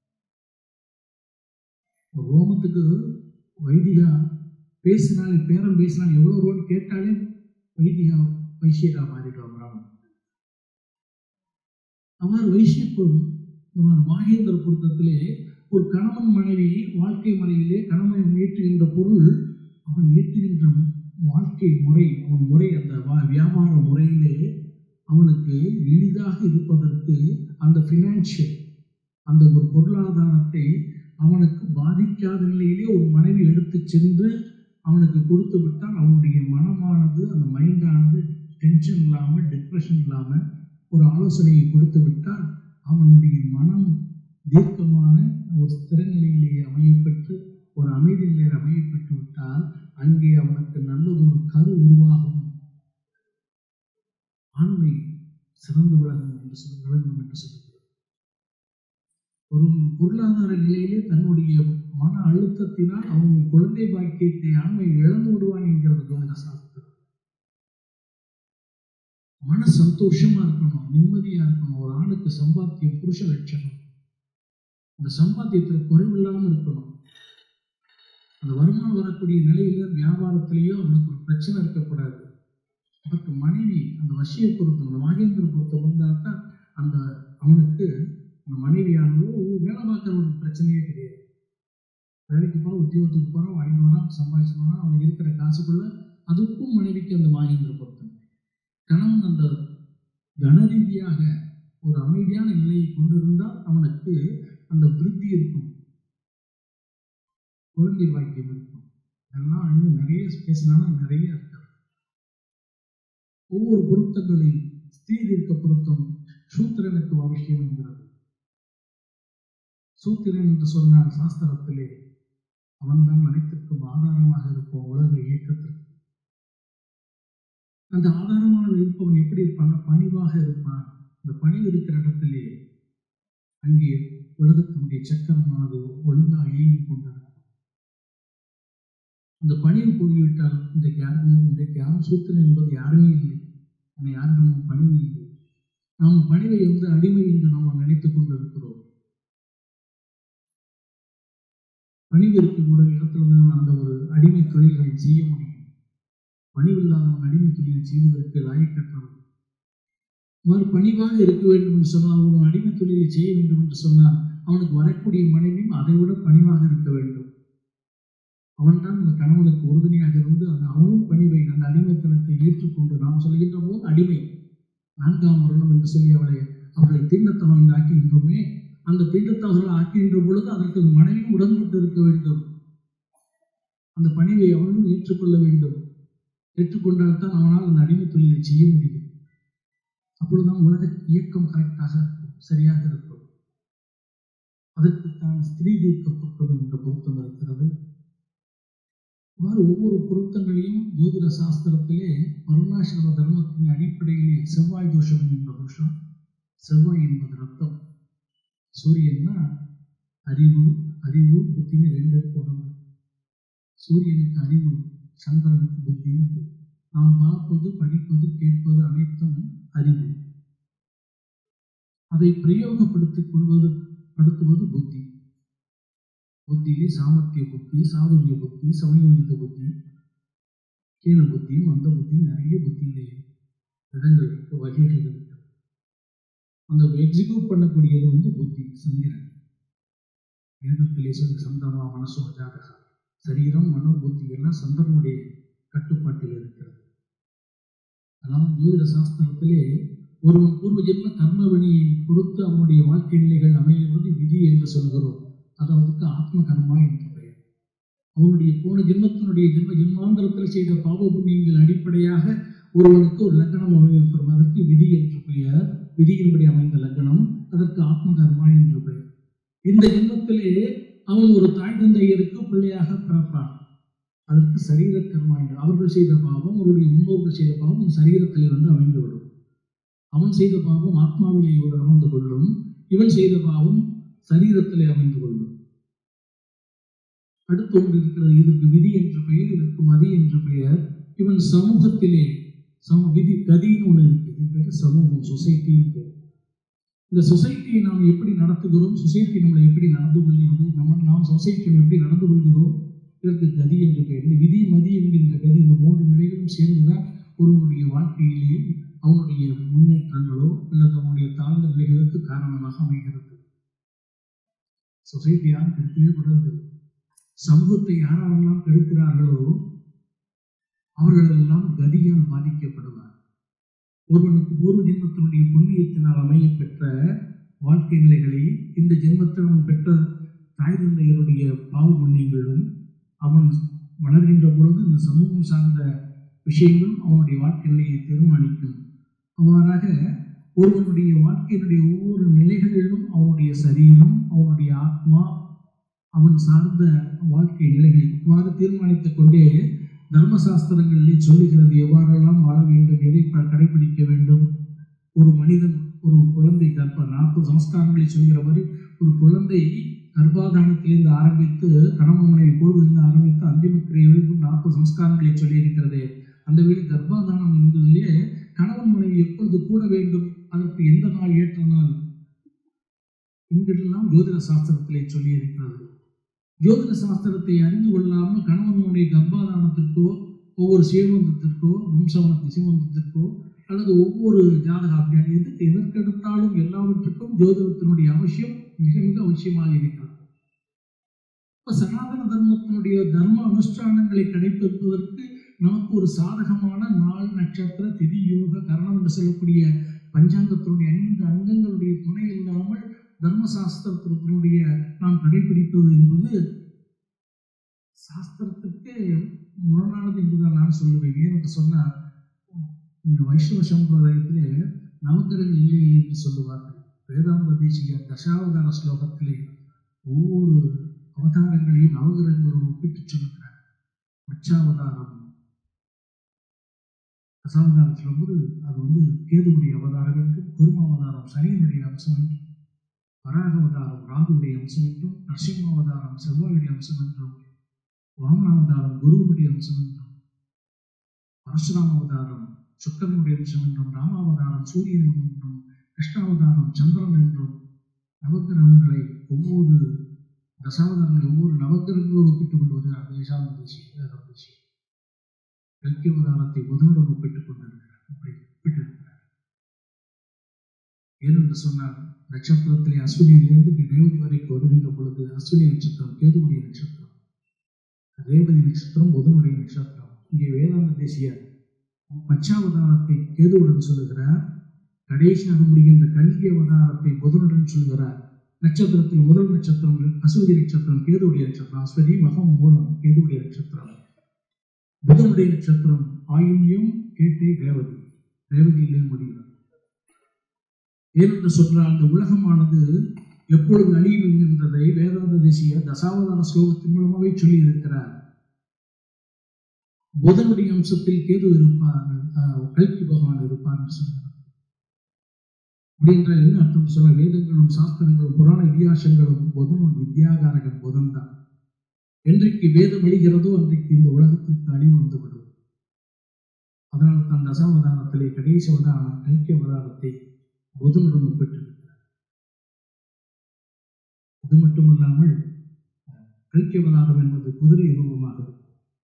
ஒரு ரோமத்துக்கு வைதிகா பேசினாலே பேரம் பேசினால் எவ்வளவு ரூபான்னு கேட்டாலே வைதிகா வைசியரா மாறிடுவாங்க ராமன் அவர் வைசியத்துவம் இந்த மாதிரி மாகேந்திர பொருத்தத்திலே ஒரு கணவன் மனைவி வாழ்க்கை முறையிலே கணவன் ஏற்றுகின்ற பொருள் அவன் ஏற்றுகின்ற வாழ்க்கை முறை அவன் முறை அந்த வா- வியாபார முறையிலே அவனுக்கு எளிதாக இருப்பதற்கு அந்த ஃபினான்ஷியல் அந்த ஒரு பொருளாதாரத்தை அவனுக்கு பாதிக்காத நிலையிலே ஒரு மனைவி எடுத்து சென்று அவனுக்கு கொடுத்து விட்டால் அவனுடைய மனமானது அந்த மைண்டானது டென்ஷன் இல்லாமல் டிப்ரெஷன் இல்லாமல் ஒரு ஆலோசனையை கொடுத்து விட்டால் அவனுடைய மனம் தீர்க்கமான ஒரு ஸ்திரநிலையிலே அமையப்பெற்று ஒரு அமைதி நிலையில் அமையப்பட்டு விட்டால் அங்கே அவனுக்கு நல்லதொரு கரு உருவாகும் ஆண்மை சிறந்து விளங்கும் என்று சொல்லி விளங்கும் என்று சொல்லுகிறது ஒரு பொருளாதார நிலையிலே தன்னுடைய மன அழுத்தத்தினால் அவன் குழந்தை பாக்கியத்தை ஆண்மை இழந்து விடுவான் என்கிறது ஜோதிட சாஸ்திரம் மன சந்தோஷமா இருக்கணும் நிம்மதியா இருக்கணும் ஒரு ஆணுக்கு சம்பாத்தியம் புருஷ லட்சணம் அந்த சம்பாத்தியத்துல குறைவில்லாமல் இருக்கணும் அந்த வருமானம் வரக்கூடிய நிலையில வியாபாரத்திலேயோ அவனுக்கு ஒரு பிரச்சனை இருக்கக்கூடாது அதற்கு மனைவி அந்த வசிய பொருத்தம் அந்த மகேந்திர பொருத்தம் வந்தால்தான் அந்த அவனுக்கு அந்த மனைவியானவோ வேலை பார்க்கறவனுக்கு பிரச்சனையே கிடையாது வேலைக்கு போகிறோம் உத்தியோகத்துக்கு போகிறோம் வாங்கிட்டு வரான் சம்பாதிச்சுனா அவனுக்கு இருக்கிற காசுக்குள்ள அதுக்கும் மனைவிக்கு அந்த மகேந்திர பொருத்தம் கணவன் அந்த தன ரீதியாக ஒரு அமைதியான நிலையை கொண்டிருந்தால் அவனுக்கு அந்த விருத்தி இருக்கும் குழந்தை பாக்கியம் இருக்கும் இதெல்லாம் இன்னும் நிறைய பேசினாலும் நிறைய இருக்காது ஒவ்வொரு பொருத்தங்களையும் ஸ்திரீ தீர்க்க பொருத்தம் சூத்திரனுக்கு அவசியம் என்கிறது சூத்திரன் என்று சொன்னால் சாஸ்திரத்திலே அவன்தான் அனைத்திற்கும் ஆதாரமாக இருப்போம் உலக இயக்கத்திற்கு அந்த ஆதாரமாக இருப்பவன் எப்படி இருப்பான் பணிவாக இருப்பான் இந்த பணிவு இருக்கிற இடத்திலே அங்கே உலகத்தினுடைய சக்கரமானது ஒழுங்காக இயங்கிக் கொண்டிருக்கும் அந்த பணிவு போய்விட்டால் இன்றைக்கு யாரும் இன்றைக்கு யாரும் சூத்திரன் என்பது யாருமே இல்லை ஆனால் யாரிடமும் பணிவு இல்லை நாம் பணிவை வந்து அடிமை என்று நாம் நினைத்துக் கொண்டிருக்கிறோம் பணிவு இருக்கக்கூட இடத்துல தான் அந்த ஒரு அடிமை தொழில்களை செய்ய முடியும் பணிவில்லாதவன் அடிமை தொழிலை செய்வதற்கு லாயக்கற்றவன் இவ்வாறு பணிவாக இருக்க வேண்டும் என்று சொன்னால் அவன் அடிமை தொழிலை செய்ய வேண்டும் என்று சொன்னால் அவனுக்கு வரக்கூடிய மனைவியும் அதை விட பணிவாக இருக்க வேண்டும் அவன்தான் அந்த கணவனுக்கு உறுதுணையாக இருந்து அந்த அவனும் பணிவை அந்த அடிமைத்தனத்தை ஏற்றுக்கொண்டு நாம் சொல்கின்ற போது அடிமை நான்காம் வருடம் என்று சொல்லி அவளை அவர்களை தீண்டத்தவன் என்று ஆக்குகின்றோமே அந்த தீண்டத்தவர்கள் ஆக்குகின்ற பொழுது அதற்கு மனைவியும் உடன்பட்டு இருக்க வேண்டும் அந்த பணிவை அவனும் ஏற்றுக்கொள்ள வேண்டும் ஏற்றுக்கொண்டால் தான் அவனால் அந்த அடிமை தொழிலை செய்ய முடியும் அப்பொழுதுதான் உலக இயக்கம் கரெக்டாக இருக்கும் சரியாக இருக்கும் அதற்குத்தான் ஸ்திரீ தீர்க்க பொருத்தம் என்ற பொருத்தம் இருக்கிறது இவ்வாறு ஒவ்வொரு பொருத்தங்களையும் ஜோதிட சாஸ்திரத்திலே வருணாசிரம தர்மத்தின் அடிப்படையிலே செவ்வாய் தோஷம் என்ற தோஷம் செவ்வாய் என்பது ரத்தம் சூரியன்னா அறிவு அறிவு புத்தின்னு ரெண்டு உடம்பு சூரியனுக்கு அறிவு சந்திரனுக்கு புத்தின்னு நாம் பார்ப்பது படிப்பது கேட்பது அனைத்தும் அறிவு அதை பிரயோகப்படுத்திக் கொள்வது படுத்துவது புத்தி புத்தியிலே சாமர்த்திய புத்தி சாதுரிய புத்தி சமயோகித புத்தி கீழ புத்தி மந்த புத்தி நிறைய புத்தியிலே விதங்கள் இருக்கு வகைகள் இருக்கு அந்த எக்ஸிக்யூட் பண்ணக்கூடியது வந்து புத்தி சந்திரன் வேதத்திலே சொல்லி சந்தமா மனசோ ஜாதகா சரீரம் மனோ புத்தி எல்லாம் சந்திரனுடைய கட்டுப்பாட்டில் இருக்கிறது அதனால் ஜோதிட சாஸ்திரத்திலே ஒருவன் பூர்வ ஜென்ம கர்ம வினையை பொறுத்து அவனுடைய வாழ்க்கை நிலைகள் அமைகிறது விதி என்று சொல்கிறோம் அது அவனுக்கு ஆத்ம கர்மா என்று பெயர் அவனுடைய போன ஜென்மத்தினுடைய ஜென்ம ஜென்மாந்திரத்தில் செய்த பாவ புண்ணியங்கள் அடிப்படையாக ஒருவனுக்கு ஒரு லக்கணம் அமைக்கப்படும் அதற்கு விதி என்று பெயர் விதியின்படி அமைந்த லக்கணம் அதற்கு ஆத்ம கர்மா என்று பெயர் இந்த ஜென்மத்திலே அவன் ஒரு தாய் தந்தையருக்கு பிள்ளையாக பிறப்பான் அதற்கு சரீர கர்மா என்று அவர்கள் செய்த பாவம் அவருடைய முன்னோர்கள் செய்த பாவம் சரீரத்திலே வந்து அமைந்துவிடும் அவன் செய்த பாவம் ஆத்மாவிலே ஒரு அமர்ந்து கொள்ளும் இவன் செய்த பாவம் சரீரத்திலே அமைந்து கொள்ளும் அடுத்து ஒன்று இருக்கிறது இதற்கு விதி என்ற பெயர் இதற்கு மதி என்ற பெயர் இவன் சமூகத்திலே சம விதி கதின்னு ஒன்று இருக்கு இது பேர் சமூகம் சொசைட்டின்னு பேர் இந்த சொசைட்டியை நாம் எப்படி நடத்துகிறோம் சொசைட்டி நம்மளை எப்படி நடந்து கொள்கிறது நம்ம நாம் சொசைட்டியில் எப்படி நடந்து கொள்கிறோம் இதற்கு கதி என்ற பெயர் இந்த விதி மதி என்கின்ற கதி இந்த மூன்று நிலைகளும் சேர்ந்துதான் ஒருவனுடைய வாழ்க்கையிலே அவனுடைய முன்னேற்றங்களோ அல்லது அவனுடைய தாழ்ந்த நிலைகளுக்கு காரணமாக அமைகிறது சொசைட்டி யாரும் கெடுக்கவே கூடாது சமூகத்தை யாரெல்லாம் கெடுக்கிறார்களோ அவர்களெல்லாம் கதியால் பாதிக்கப்படுவார் ஒருவனுக்கு பூர்வ ஜென்மத்தினுடைய புண்ணியத்தினால் அமைய பெற்ற வாழ்க்கை நிலைகளை இந்த ஜென்மத்தில் அவன் பெற்ற தாய் தந்தையருடைய பாவ புண்ணியங்களும் அவன் வளர்கின்ற பொழுது இந்த சமூகம் சார்ந்த விஷயங்களும் அவனுடைய வாழ்க்கை நிலையை தீர்மானிக்கும் அவ்வாறாக ஒருவனுடைய வாழ்க்கையினுடைய ஒவ்வொரு நிலைகளிலும் அவனுடைய சரீரம் அவனுடைய ஆத்மா அவன் சார்ந்த வாழ்க்கை நிலைகளை இவ்வாறு தீர்மானித்துக் கொண்டே தர்மசாஸ்திரங்களிலே சொல்லுகிறது எவ்வாறெல்லாம் வாழ வேண்டும் எதை ப- கடைபிடிக்க வேண்டும் ஒரு மனிதன் ஒரு குழந்தை கர்ப்ப நாற்பது சமஸ்காரங்களை சொல்கிற மாதிரி ஒரு குழந்தை கர்ப்பாதானத்திலிருந்து ஆரம்பித்து கணவன் மனைவி பொழுதிலிருந்து ஆரம்பித்து அந்திம கிரியை வரைக்கும் நாற்பது சமஸ்காரங்களை சொல்லி இருக்கிறதே அந்த வீடு கர்ப்பாதானம் என்பதிலே கணவன் மனைவி எப்பொழுது கூட வேண்டும் அதற்கு எந்த நாள் ஏற்ற நாள் இங்கெல்லாம் ஜோதிட சாஸ்திரத்திலே சொல்லி இருக்கிறது ஜோதிட சாஸ்திரத்தை அறிந்து கொள்ளாமல் கணவனுடைய கர்ப்பாதானத்திற்கோ ஒவ்வொரு சீமந்தத்திற்கோ வம்சவனத்து சீமந்தத்திற்கோ அல்லது ஒவ்வொரு ஜாதக அபியான் எதுக்கு எதற்கெடுத்தாலும் எல்லாவற்றுக்கும் ஜோதிடத்தினுடைய அவசியம் மிக மிக அவசியமாக இருக்கிறது இப்ப சனாதன தர்மத்தினுடைய தர்ம அனுஷ்டானங்களை கடைபிடிப்பதற்கு நமக்கு ஒரு சாதகமான நாள் நட்சத்திர திதி யோக கரணம் என்று சொல்லக்கூடிய பஞ்சாங்கத்தினுடைய ஐந்து அங்கங்களுடைய துணை இல்லாமல் தர்மசாஸ்திரத்தினுடைய நாம் கடைபிடிப்பது என்பது சாஸ்திரத்துக்கு முரணானது என்றுதான் நான் சொல்லுவேன் ஏன் என்று சொன்னால் இந்த வைஷ்ணவ சம்பிரதாயத்திலே நவக்கிரகங்கள் இல்லை என்று சொல்லுவார்கள் வேதாந்த தேசிய தசாவதார ஸ்லோகத்திலே ஒவ்வொரு அவதாரங்களையும் நவகிரகங்களோடு ஒப்பிட்டு சொல்லுகிறார் மச்சாவதாரம் தசாவதாரம் சொல்லும்போது அது வந்து கேதுவுடைய அவதாரம் என்றும் குருமாவதாரம் சனியனுடைய அம்சம் என்றும் வராக அவதாரம் ராகுடைய அம்சம் என்றும் நரசிம்ம அவதாரம் செவ்வாயுடைய அம்சம் என்றும் வாமனாவதாரம் குருவுடைய அம்சம் என்றும் பரசுராம அவதாரம் சுக்கரனுடைய அம்சம் என்றும் ராமாவதாரம் சூரியன் என்றும் கிருஷ்ணாவதாரம் சந்திரன் என்றும் நவகிரகங்களை ஒவ்வொரு தசாவதாரங்களை ஒவ்வொரு நவகிரகங்களோடு ஒப்பிட்டுக் கொண்டு வருகிறார் வேஷாந்த தேசி வேதாந்த தேசி கல்கி அவதாரத்தை புதனுடன் ஒப்பிட்டுக் கொண்டிருக்கிறார் அப்படி ஒப்பிட்டிருக்கிறார் ஏனென்று சொன்னால் நட்சத்திரத்திலே அஸ்வினியிலிருந்து ரேவதி வரைக்கும் வருகின்ற பொழுது அஸ்வினி நட்சத்திரம் கேதுவுடைய நட்சத்திரம் ரேவதி நட்சத்திரம் புதனுடைய நட்சத்திரம் இங்கே வேதாந்த தேசிய மச்சாவதாரத்தை கேதுவுடன் சொல்லுகிறார் கடைசியாக முடிகின்ற கல்கி அவதாரத்தை புதனுடன் சொல்கிறார் நட்சத்திரத்தில் முதல் நட்சத்திரம் அஸ்வதி நட்சத்திரம் கேதுவுடைய நட்சத்திரம் அஸ்வதி மகம் மூலம் கேதுவுடைய நட்சத்திரம் புதனுடைய நட்சத்திரம் ஆயுள்யம் கேட்டை ரேவதி ரேவதியிலே முடிகிறது ஏனென்று சொன்னால் அந்த உலகமானது எப்பொழுது அழியும் என்கின்றதை வேதாந்த தேசிய தசாவதான ஸ்லோகத்தின் மூலமாகவே சொல்லி இருக்கிறார் புதனுடைய அம்சத்தில் கேது இருப்பார் அஹ், கல்கி பகவான் இருப்பார் என்று சொல்கிறார் அப்படி என்றால் என்ன அர்த்தம் சொல்ல வேதங்களும் சாஸ்திரங்களும் புராண இதிகாசங்களும் புதனும் வித்யாகாரகன் புதன் தான் என்றைக்கு வேதம் அழிகிறதோ அன்றைக்கு இந்த உலகத்திற்கு அழிவு வந்துவிடும் அதனால் தான் தசாவதானத்திலே கடைசி அவதாரம் ஐக்கிய அவதாரத்தை புதனுடன் ஒப்பிட்டிருக்கிறார் இது மட்டுமல்லாமல் ஐக்கிய அவதாரம் என்பது குதிரை ரூபமாக இருக்கும்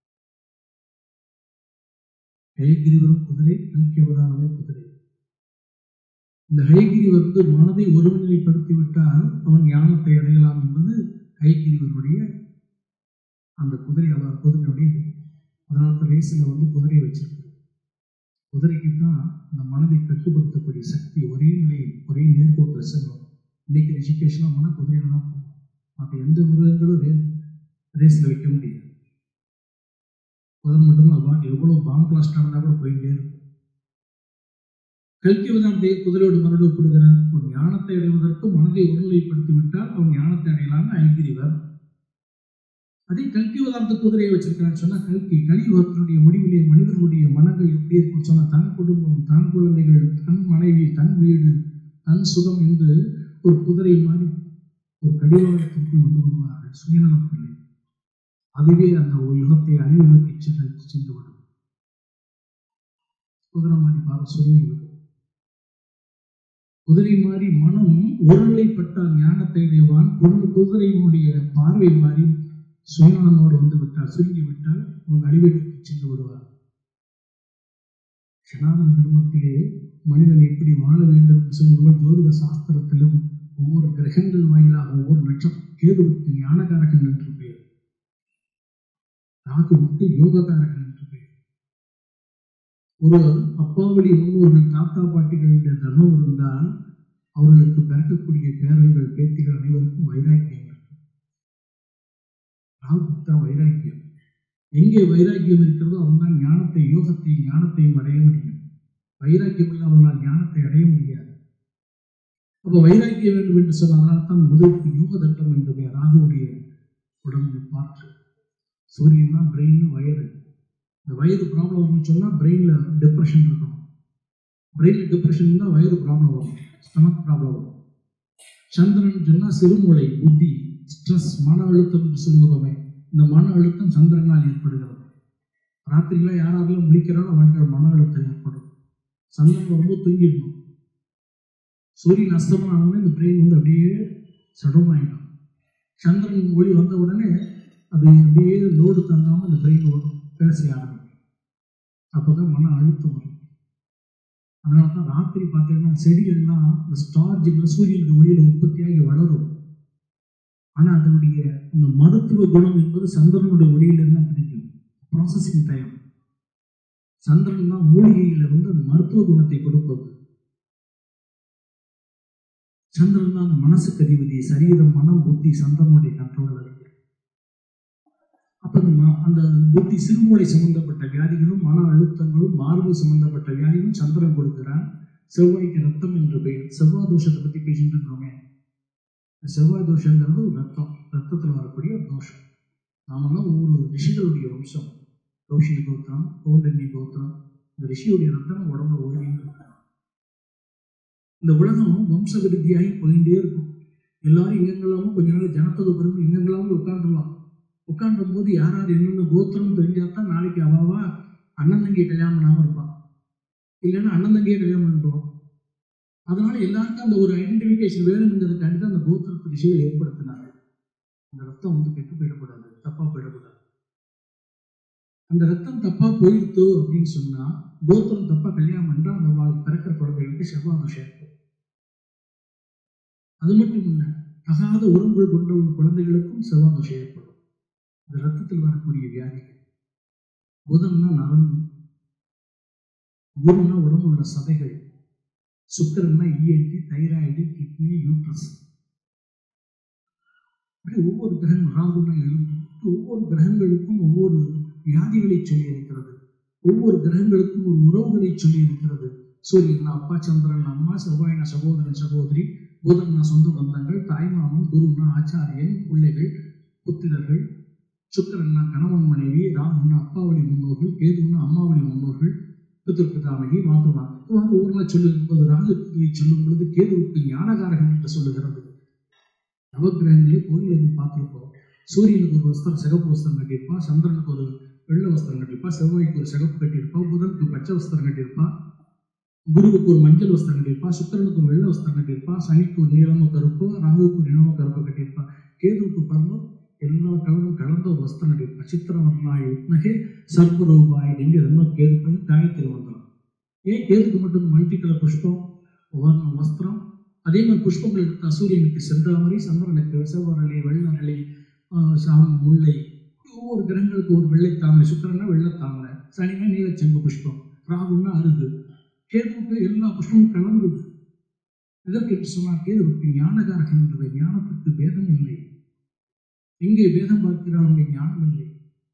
ஹயகிரிவரும் குதிரை ஐக்கிய அவதாரமே குதிரை இந்த ஹயகிரி வந்து மனதை ஒருநிலைப்படுத்தி விட்டால் அவன் ஞானத்தை அடையலாம் என்பது ஹயகிரிவருடைய அந்த குதிரை அவர் குதிரையுடைய இது. அதனால தான் ரேஸில் வந்து குதிரையை வச்சிருக்கு குதிரைக்கு தான் அந்த மனதை கட்டுப்படுத்தக்கூடிய சக்தி ஒரே நிலையில் ஒரே நேர்கோட்டில் செல்லும் இன்னைக்கு ரிஷிகேஷ்லாம் மன குதிரையில தான் போகும் மற்ற எந்த மிருகங்களும் ரே ரேஸில் வைக்க முடியாது குதிரை மட்டும் அது பாட்டு எவ்வளோ பாம்பு பிளாஸ்ட் நடந்தால் கூட போயிட்டே இருக்கும் கல்கி வேதாந்தை குதிரையோடு மறுபடியும் ஒப்பிடுகிறார் ஒரு ஞானத்தை அடைவதற்கு மனதை ஒருநிலைப்படுத்தி விட்டால் அவன் ஞானத்தை அடையலாம்னு ஐங்கிரிவர் அதே கல்கி வேதாந்த குதிரையை வச்சிருக்கிறான்னு சொன்னா கல்கி கலியுகத்தினுடைய முடிவிலே மனிதர்களுடைய மனங்கள் எப்படி இருக்கும்னு சொன்னா தன் குடும்பம் தன் குழந்தைகள் தன் மனைவி தன் வீடு தன் சுகம் என்று ஒரு குதிரை மாதிரி ஒரு கடிவாளத்திற்குள் வந்து விடுவார்கள் சுயநலப்பில்லை அதுவே அந்த ஒரு யுகத்தை அழிவு நோக்கி சென்று சென்று விடும் குதிரை மாதிரி பார்க்க சுருங்கி விடும் குதிரை மாதிரி மனம் ஒருநிலைப்பட்டால் ஞானத்தை அடைவான் குரு- குதிரையினுடைய பார்வை மாதிரி சுயநலமோடு வந்து விட்டால் சுருங்கி விட்டால் அவன் அழிவை நோக்கி சென்று விடுவார் சனாதன தர்மத்திலே மனிதன் எப்படி வாழ வேண்டும் என்று சொல்லி ஜோதிட சாஸ்திரத்திலும் ஒவ்வொரு கிரகங்கள் வாயிலாக ஒவ்வொரு நட்சத்திர கேதுவுக்கு ஞானகாரகன் என்று பெயர் ராகுவுக்கு யோககாரகன் என்று பெயர் ஒரு அப்பாவளி முன்னோர்கள் தாத்தா பாட்டிகளுடைய தர்மம் இருந்தால் அவர்களுக்கு பிறக்கக்கூடிய பேரன்கள் பேத்திகள் அனைவருக்கும் வைராக்கியம் இருக்கும் ராகுக்கு தான் வைராக்கியம் எங்கே வைராக்கியம் இருக்கிறதோ அவன்தான் ஞானத்தை யோகத்தை ஞானத்தையும் அடைய முடியும் வைராக்கியம் இல்லாதவனால் ஞானத்தை அடைய முடியாது அப்போ வைராக்கியம் வேண்டும் என்று சொன்னால் தான் முதலுக்கு யோக தண்டம் என்று பெயர் ராகுவுடைய உடம்பு பார்த்து சூரியன் தான் பிரெயின் வயது இந்த வயது ப்ராப்ளம் வரும்னு சொன்னால் பிரெயினில் டிப்ரெஷன் இருக்கணும் பிரெயினில் டிப்ரெஷன் இருந்தால் வயது ப்ராப்ளம் வரும் ஸ்டமக் ப்ராப்ளம் வரும் சந்திரன் சொன்னால் சிறுமூளை புத்தி ஸ்ட்ரெஸ் மன அழுத்தம் என்று சொல்கிறோமே இந்த மன அழுத்தம் சந்திரனால் ஏற்படுகிறது ராத்திரியில் யாரெல்லாம் முழிக்கிறாலும் அவர்கள் மன அழுத்தம் ஏற்படும் சந்திரன் வரும்போது தூங்கிடணும் சூரியன் அஸ்தமனம் ஆனவுடனே இந்த பிரெயின் வந்து அப்படியே சடமாயிடும் சந்திரன் ஒளி வந்த உடனே அது அப்படியே லோடு தாங்காமல் அந்த பிரெயின் வேலை செய்ய ஆரம்பிக்கும் அப்போ தான் மன அழுத்தம் வரும் அதனால தான் ராத்திரி பார்த்தீங்கன்னா செடிகள்லாம் இந்த ஸ்டார்ஜுகள் சூரியனுடைய ஒளியில் உற்பத்தியாகி வளரும் ஆனால் அதனுடைய இந்த மருத்துவ குணம் என்பது சந்திரனுடைய ஒளியிலிருந்து தான் கிடைக்கும் ப்ராசஸிங் டைம் சந்திரன் தான் மூலிகையில வந்து அந்த மருத்துவ குணத்தை கொடுப்பது சந்திரன் தான் அந்த மனசுக்கு அதிபதி சரீரம் மனம் புத்தி சந்திரனுடைய கண்ட்ரோல் இருக்கு அப்ப அந்த ம- அந்த புத்தி சிறுமூளை சம்பந்தப்பட்ட வியாதிகளும் மன அழுத்தங்களும் மார்பு சம்பந்தப்பட்ட வியாதிகளும் சந்திரன் கொடுக்கிறான் செவ்வாய்க்கு ரத்தம் என்று பெயர் செவ்வாய் தோஷத்தை பற்றி பேசிட்டு இருக்கோமே இந்த செவ்வாய் தோஷங்கிறது ஒரு ரத்தம் ரத்தத்தில் வரக்கூடிய ஒரு தோஷம் நாமெல்லாம் ஒவ்வொரு ரிஷிகளுடைய வம்சம் கௌஷிக கோத்திரம் கௌண்டன்ய கோத்திரம் இந்த ரிஷியுடைய ரத்தம் உடம்புல ஓடிட்டு இருக்கும் இந்த உலகம் வம்ச விருத்தியாகி போயிட்டே இருக்கும் எல்லாரும் எங்கெங்கெல்லாமோ கொஞ்ச நாள் ஜனத்தொகை பிறகு எங்கெங்கெல்லாமோ உட்காந்துருவான் உட்காந்துரும் போது யார் யார் என்னென்ன கோத்திரம் தெரிஞ்சாதான் நாளைக்கு அவாவா அண்ணன் தங்கியை கல்யாணம் பண்ணாமல் இருப்பான் இல்லைன்னா அண்ணன் தங்கியே கல்யாணம் பண்ணிடுவான் அதனால எல்லாருக்கும் அந்த ஒரு ஐடென்டிஃபிகேஷன் வேணுங்கிறதுக்காண்டி தான் அந்த கோத்திரத்து ரிஷிகள் ஏற்படுத்தினாங்க அந்த ரத்தம் வந்து கெட்டு போயிடக்கூடாது தப்பா போயிடக்கூடாது அந்த ரத்தம் தப்பா போயிடுத்து அப்படின்னு சொன்னா கோத்திரம் தப்பா கல்யாணம் பண்ணா அந்த வாழ் பிறக்கிற குழந்தைகளுக்கு செவ்வாதோஷம் ஏற்படும் அது மட்டும் இல்லை தகாத உறவுகள் கொண்ட ஒரு குழந்தைகளுக்கும் செவ்வாதோஷம் ஏற்படும் இந்த ரத்தத்தில் வரக்கூடிய வியாதிகள் புதன்னா நரம்பு குருன்னா உடம்பு உள்ள சதைகள் சுக்கரன்னா இஎன்டி தைராய்டு கிட்னி யூட்ரஸ் இப்படி ஒவ்வொரு கிரகங்கள் ராகுனா எலும்பு இப்படி ஒவ்வொரு கிரகங்களுக்கும் ஒவ்வொரு வியாதிகளை சொல்லி இருக்கிறது ஒவ்வொரு கிரகங்களுக்கும் ஒரு உறவுகளை சொல்லி இருக்கிறது சூரியன் அப்பா சந்திரன் அம்மா செவ்வாயின சகோதரன் சகோதரி புதன்னா சொந்த பந்தங்கள் தாய்மாமன் குருன்னா ஆச்சாரியன் பிள்ளைகள் புத்திரர்கள் சுக்கரன்னா கணவன் மனைவி ராகுன்னா அப்பாவளி முன்னோர்கள் கேதுன்னா அம்மாவளி முன்னோர்கள் பிதற்பிதாமகி மாதவா இவ்வாறு ஒரு நாள் சொல்லும் போது ராகு கேதுவை சொல்லும் பொழுது கேதுவுக்கு ஞானகாரகம் என்று சொல்லுகிறது நவகிரகங்களே கோயிலில் இருந்து பார்த்துருப்போம் சூரியனுக்கு ஒரு வஸ்திரம் சிகப்பு வஸ்திரம் கட்டியிருப்பான் சந்திரனுக்கு ஒரு வெள்ளை வஸ்திரம் கட்டியிருப்பான் செவ்வாய்க்கு ஒரு சிகப்பு கட்டியிருப்பான் புதனுக்கு பச்சை வஸ்திரம் கட்டியிருப்பான் குருவுக்கு ஒரு மஞ்சள் வஸ்திரம் கட்டியிருப்பான் சுக்கரனுக்கு ஒரு வெள்ளை வஸ்திரம் கட்டியிருப்பான் சனிக்கு ஒரு நீளமோ கருப்பு ராகுவுக்கு ஒரு இனமோ கருப்பு கட்டியிருப்பான் கேதுவுக்கு பாருங்க எல்லா கலரும் கலந்த ஒரு வஸ்திரம் கட்டியிருப்பான் சித்திரவர்ணாய் உத்மகே சர்வரூபாய் எங்கே ரெண்டும் கேதுக்கு காயத்தில் வந்துடும் ஏன் கேதுக்கு மட்டும் மல்டி கலர் புஷ்பம் வர்ணம் வஸ்திரம் அதே மாதிரி புஷ்பங்கள் எடுத்தா சூரியனுக்கு செந்தாமரை சந்திரனுக்கு செவ்வரளி வெள்ளரளி சாமம் முல்லை ஒவ்வொரு கிரகங்களுக்கு ஒரு வெள்ளை தாமரை சுக்கரன்னா வெள்ளை தாமரை சனினா நீலச்சங்கு புஷ்பம் ராகுன்னா அருகு கேதுவுக்கு எல்லா புஷ்பமும் கலந்தது இதற்கு என்று சொன்னால் கேதுவுக்கு ஞானகாரகம் என்பது ஞானத்துக்கு பேதம் இல்லை எங்கே வேதம் பார்க்கிறார் அங்கே ஞானம் இல்லை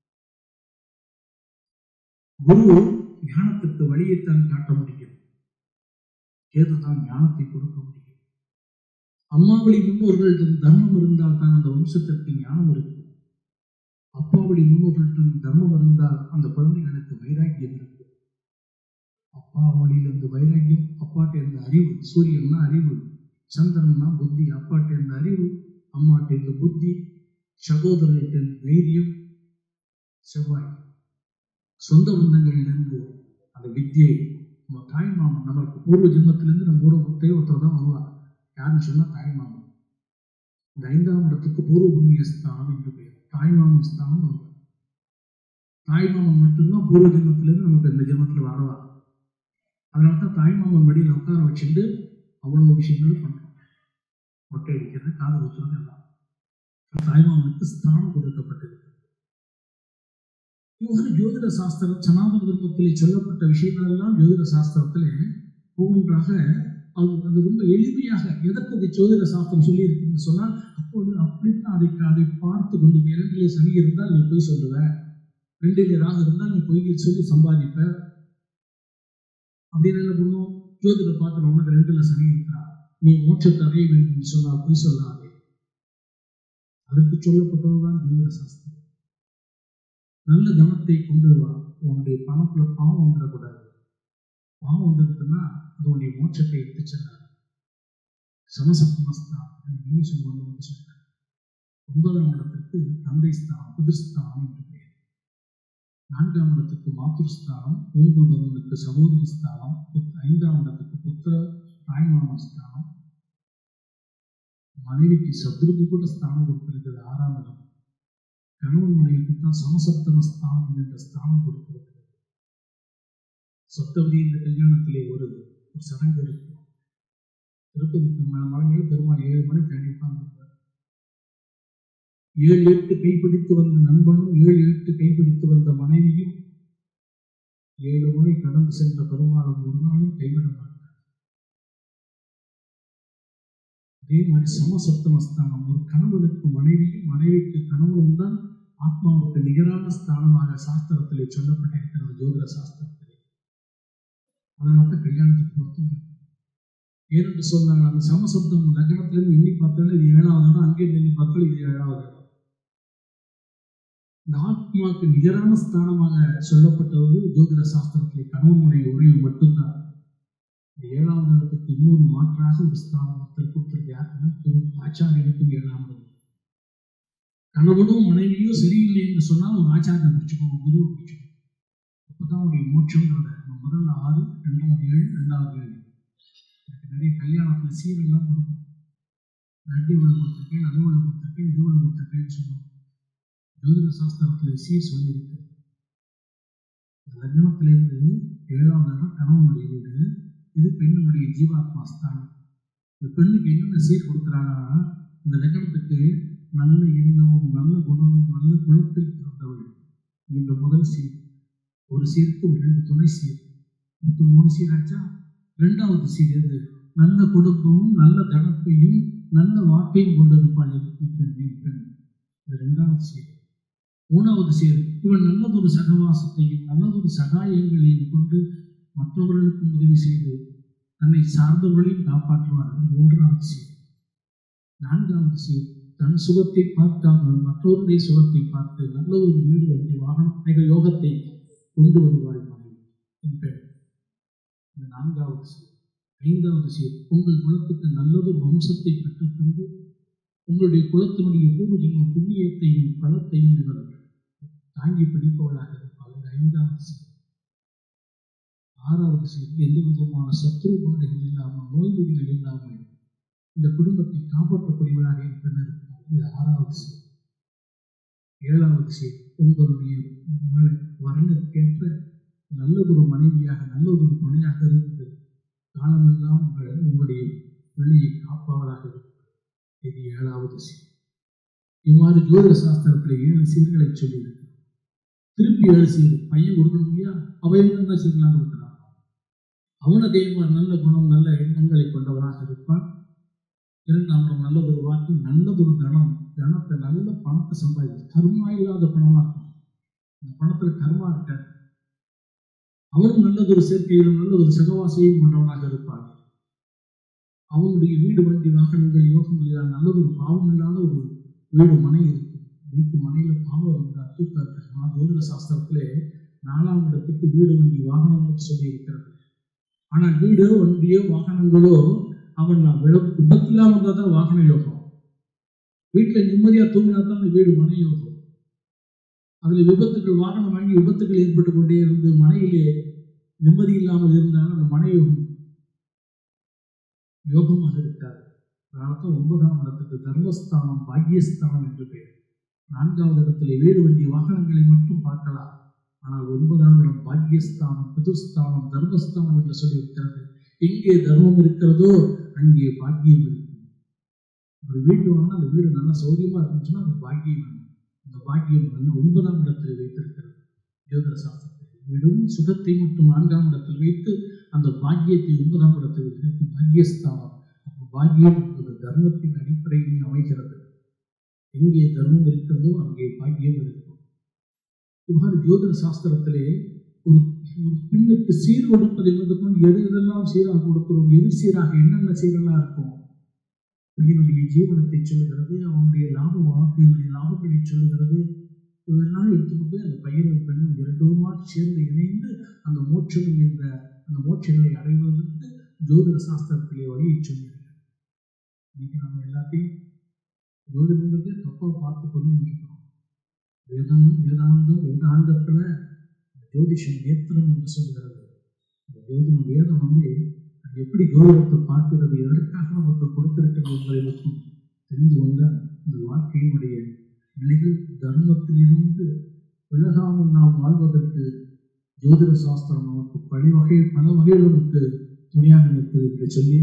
குரு ஞானத்துக்கு வழியைத்தான் காட்ட முடியும் கேதுதான் ஞானத்தை கொடுக்க முடியும் அம்மாவளி முன்னோர்களிடம் தர்மம் இருந்தால் தான் அந்த வம்சத்திற்கு ஞானம் இருக்கும் அப்பாவளி முன்னோர்களிடம் தர்மம் இருந்தால் அந்த குழந்தைகளுக்கு வைராக்கியம் இருக்கும் அப்பா வழியில் இருந்து வைராக்கியம் அப்பாட்ட இருந்த அறிவு சூரியன்னா அறிவு சந்திரன்னா புத்தி அப்பாட்ட இருந்த அறிவு அம்மாட்ட இருந்த புத்தி சகோதரர்கிட்ட இருந்த தைரியம் செவ்வாய் சொந்த பந்தங்களிலிருந்து அந்த வித்தியை நம்ம தாய் மாமன் நம்மளுக்கு பூர்வ ஜென்மத்திலிருந்து நம்ம கூட ஒருத்தே ஒருத்தர் தான் வருவார் யாருன்னு சொன்னா தாய் மாமன் இந்த ஐந்தாம் இடத்துக்கு பூர்வ புண்ணிய ஸ்தானம் என்று பெயர் தாய் மாமன் ஸ்தானம் வரும் தாய் மாமன் மட்டும்தான் பூர்வ ஜென்மத்திலிருந்து நமக்கு இந்த ஜென்மத்தில் வரவா அதனால தான் தாய் மாமன் மடியில் உட்கார வச்சுட்டு அவ்வளோ விஷயங்களும் பண்ணுறோம் மொட்டை அடிக்கிறது காது ஊற்றுறது எல்லாம் தாய்மாமனுக்கு ஸ்தானம் கொடுக்கப்பட்டிருக்கு இவ்வாறு ஜோதிட சாஸ்திரம் சனாதன தர்மத்திலே சொல்லப்பட்ட விஷயங்கள் எல்லாம் ஜோதிட சாஸ்திரத்திலே ஒவ்வொன்றாக அது அது ரொம்ப எளிமையாக எதற்கு அதை ஜோதிட சாஸ்திரம் சொல்லி இருக்குன்னு சொன்னால் அப்போது அப்படித்தான் அதை அதை பார்த்து கொண்டு இரண்டிலே சனி இருந்தால் நீ போய் சொல்லுவ ரெண்டிலே ராகு இருந்தால் நீ பொய்யில் சொல்லி சம்பாதிப்ப அப்படின்னு என்ன பண்ணும் ஜோதிட பார்த்து உனக்கு ரெண்டுல சனி இருக்கிறா நீ மோட்சத்தை அடைய வேண்டும் சொன்னால் பொய் சொல்லாதே அதற்கு சொல்லப்பட்டதுதான் ஜோதிட சாஸ்திரம் நல்ல கவனத்தை கொண்டு வா உன்னுடைய பணத்துல பாவம் வந்துடக்கூடாது பாவம் வந்துடுதுன்னா அது உன்னுடைய மோட்சத்தை எடுத்து செல்லாது சமசப்தமஸ்தான் இன்னும் சொல்லுவாங்க சொல்றாங்க ஒன்பதாம் இடத்திற்கு தந்தை ஸ்தானம் புதிர்ஸ்தானம் என்று பெயர் நான்காம் இடத்துக்கு மாத்ருஸ்தானம் மூன்று பதனுக்கு சகோதர ஸ்தானம் ஐந்தாம் இடத்துக்கு புத்திர தாய்மாமன் ஸ்தானம் மனைவிக்கு சத்ருக்கு கூட ஸ்தானம் கொடுத்திருக்கிறது ஆறாம் இடம் கணவன் மனைவிக்கு தான் சமசப்தம ஸ்தானம் என்ற ஸ்தானம் கொடுத்திருக்கிறது சப்தவதி இந்த கல்யாணத்திலே ஒரு ஒரு சடங்கு இருக்கு திருப்பதி மலை மேல பெருமாள் ஏழு மணி தண்ணி உட்கார்ந்துருப்பார் ஏழு எட்டு கைப்பிடித்து வந்த நண்பனும் ஏழு எட்டு கைப்பிடித்து வந்த மனைவியும் ஏழு மணி கடந்து சென்ற பெருமாளும் ஒரு நாளும் கைவிட மாட்டார் அதே மாதிரி சமசப்தமஸ்தானம் ஒரு கணவனுக்கு மனைவியும் மனைவிக்கு கணவனும் தான் ஆத்மாவுக்கு நிகரான ஸ்தானமாக சாஸ்திரத்திலே சொல்லப்பட்டிருக்கிறது ஜோதிட சாஸ்திரத்திலே அதனால தான் கல்யாணத்துக்கு பொருத்தம் ஏனென்று சொன்னால் அந்த சமசப்தம் லக்னத்திலிருந்து எண்ணி பார்த்தாலும் இது ஏழாவது இடம் அங்கே எண்ணி பார்த்தாலும் இது ஏழாவது இடம் இந்த ஆத்மாக்கு நிகரான ஸ்தானமாக சொல்லப்பட்டது ஜோதிட சாஸ்திரத்திலே கணவன் மனைவி உறவு மட்டும்தான் இந்த ஏழாவது இடத்துக்கு இன்னொரு மாற்றாக ஒரு ஸ்தானம் ஒருத்தர் கொடுத்திருக்கு யாருன்னா குரு ஆச்சாரியனுக்கும் ஏழாம் இடம் கணவனும் மனைவியோ சரியில்லை என்று சொன்னால் ஒரு ஆச்சாரியனை பிடிச்சுக்கோங்க குருவை பிடிச்சுக்கோங்க அப்பதான் அவருடைய மோட்சங்கிறத நம்ம முதல்ல ஆறு ரெண்டாவது ஏழு ரெண்டாவது ஏழு எனக்கு நிறைய கல்யாணத்துல சீரெல்லாம் கொடுக்கும் நட்டி விழு கொடுத்துருக்கேன் அது விழு கொடுத்துருக்கேன் இது விழு கொடுத்துருக்கேன்னு சொல்லுவோம் ஜோதிட சாஸ்திரத்துல சீர் சொல்லியிருக்கு இந்த லக்னத்திலிருந்து ஏழாவது இடம் கணவனுடைய வீடு இது பெண்ணுடைய ஜீவாத்மா ஸ்தானம் இந்த பெண்ணுக்கு என்னென்ன சீர் கொடுக்குறாங்கன்னா இந்த லக்னத்துக்கு நல்ல எண்ணமும் நல்ல குணமும் நல்ல குலத்தில் பிறந்தவள் என்ற முதல் சீர் ஒரு சீருக்கு ஒரு ரெண்டு துணை சீர் மொத்தம் மூணு சீராச்சா ரெண்டாவது சீர் எது நல்ல குடும்பமும் நல்ல தனத்தையும் நல்ல வாக்கையும் கொண்டிருப்பாள் என் பெண் என் பெண் இது ரெண்டாவது சீர் மூணாவது சீர் இவன் நல்லதொரு சகவாசத்தையும் நல்லதொரு சகாயங்களையும் கொண்டு மற்றவர்களுக்கு உதவி செய்து தன்னை சார்ந்தவர்களையும் காப்பாற்றுவார் இது மூன்றாவது சீர் நான்காவது சீர் தன் சுகத்தை பார்க்காமல் மற்றவருடைய சுகத்தை பார்த்து நல்ல ஒரு வீடு வந்து வாகனம் மிக யோகத்தை கொண்டு வருவாள் மனைவி என் பெண் இந்த நான்காவது சீர் ஐந்தாவது சீர் உங்கள் குலத்துக்கு நல்லதொரு வம்சத்தை பெற்றுக்கொண்டு உங்களுடைய குலத்தினுடைய பூர்வஜன்ம புண்ணியத்தையும் பலத்தையும் இவர் தாங்கி பிடிப்பவளாக இருப்பாள் இது ஐந்தாவது சீர் ஆறாவது சீர் எந்த விதமான சத்ருபாதைகள் இல்லாமல் நோய் நொடிகள் இல்லாமல் இந்த குடும்பத்தை காப்பாற்றக்கூடியவளாக என் பெண் இருப்பாள் இது ஆறாவது சீர் ஏழாவது சீர் உங்களுடைய வரனுக்கேற்ற நல்லதொரு மனைவியாக நல்லதொரு துணையாக இருந்து காலமெல்லாம் உங்கள் உங்களுடைய பிள்ளையை காப்பவளாக இருப்பார் இது ஏழாவது சீர் இவ்வாறு ஜோதிட சாஸ்திரத்தில் ஏழு சீர்களை சொல்லியிருக்கு திருப்பி ஏழு சீர் பையன் கொடுக்கணும் இல்லையா அவையும் தான் சீர்லாம் கொடுக்குறான் அவன் அதே மாதிரி நல்ல குணம் நல்ல எண்ணங்களை கொண்டவனாக இருப்பான் இரண்டாம் இடம் நல்லதொரு வாக்கி நல்லதொரு தனம் தனத்தை நல்ல பணத்தை சம்பாதிக்கும் கர்மா இல்லாத பணமா இருக்கும் அந்த பணத்துல கர்மா இருக்காது அவனும் நல்லதொரு சேர்க்கையிலும் நல்லதொரு சகவாசையும் கொண்டவனாக இருப்பான் அவனுடைய வீடு வண்டி வாகனங்கள் யோகங்கள் இல்லாத நல்லதொரு பாவம் இல்லாத ஒரு வீடு மனை இருக்கும் வீட்டு மனையில பாவம் இருந்தால் தூக்கா இருக்கு ஜோதிட சாஸ்திரத்திலே நாலாம் இடத்துக்கு வீடு வண்டி வாகனம் சொல்லி இருக்கிறது ஆனால் வீடோ வண்டியோ வாகனங்களோ அவன் நான் விழ- விபத்து இல்லாம இருந்தால் தான் வாகன யோகம் வீட்டில் நிம்மதியா தூங்கினா தான் அந்த வீடு மனை யோகம் அதுல விபத்துகள் வாகனம் வாங்கி விபத்துகள் ஏற்பட்டு கொண்டே இருந்து மனையிலே நிம்மதி இல்லாமல் இருந்தால் அந்த மனை யோகம் யோகமாக இருக்காது அதனால்தான் ஒன்பதாம் இடத்துக்கு தர்மஸ்தானம் பாக்கியஸ்தானம் என்று பெயர் நான்காவது இடத்திலே வீடு வண்டி வாகனங்களை மட்டும் பார்க்கலாம் ஆனால் ஒன்பதாம் இடம் பாக்கியஸ்தானம் பிதுஸ்தானம் தர்மஸ்தானம் என்று சொல்லியிருக்கிறது எங்கே தர்மம் இருக்கிறதோ அங்கே பாக்கியம் இருக்கும் ஒரு வீட்டு வாங்கினா அந்த வீடு நல்லா சௌரியமா இருந்துச்சுன்னா அந்த பாக்கியம் வேணும் அந்த பாக்கியம் வந்து ஒன்பதாம் இடத்தில் வைத்திருக்கிறது ஜோதிட சாஸ்திரத்தில் வீடும் சுகத்தை மட்டும் நான்காம் இடத்தில் வைத்து அந்த பாக்கியத்தை ஒன்பதாம் இடத்தில் வைத்து பாக்கியஸ்தானம் அப்போ பாக்கியம் என்பது தர்மத்தின் அடிப்படையில் அமைகிறது எங்கே தர்மம் இருக்கிறதோ அங்கே பாக்கியம் இருக்கும் இவ்வாறு ஜோதிட சாஸ்திரத்திலே ஒரு ஒரு பெண்ணுக்கு சீர் கொடுப்பதை முதற்கொண்டு எது எதெல்லாம் சீராக கொடுக்கிறோம் எது சீராக என்னென்ன சீரெல்லாம் இருக்கும் பையனுடைய ஜீவனத்தை சொல்லுகிறது அவனுடைய லாப வாழ்க்கையினுடைய லாபங்களை சொல்லுகிறது இதெல்லாம் எடுத்துட்டு போய் அந்த பையனும் பெண்ணும் இரண்டுமா சேர்ந்து இணைந்து அந்த மோட்சம் என்ற அந்த மோட்ச நிலை அடைவதற்கு ஜோதிட சாஸ்திரத்திலே வழியை சொல்லுகிறார் இன்னைக்கு நம்ம எல்லாத்தையும் ஜோதிடங்கிறது தப்பா பார்த்து புரிஞ்சுட்டு இருக்கோம் வேதம் வேதாந்தம் வேதாந்தத்துல ஜோதிஷம் நேத்திரம் என்று சொல்கிறது இந்த ஜோதிடம் வேதம் வந்து அது எப்படி ஜோதிடத்தை பார்க்கிறது எதற்காக நமக்கு கொடுத்திருக்கிறது என்பதை மட்டும் தெரிந்து கொண்டால் இந்த வாழ்க்கையினுடைய நிலைகள் தர்மத்திலிருந்து விலகாமல் நாம் வாழ்வதற்கு ஜோதிட சாஸ்திரம் நமக்கு பல வகை பல வகையில் நமக்கு துணையாக நிற்கிறது என்று சொல்லி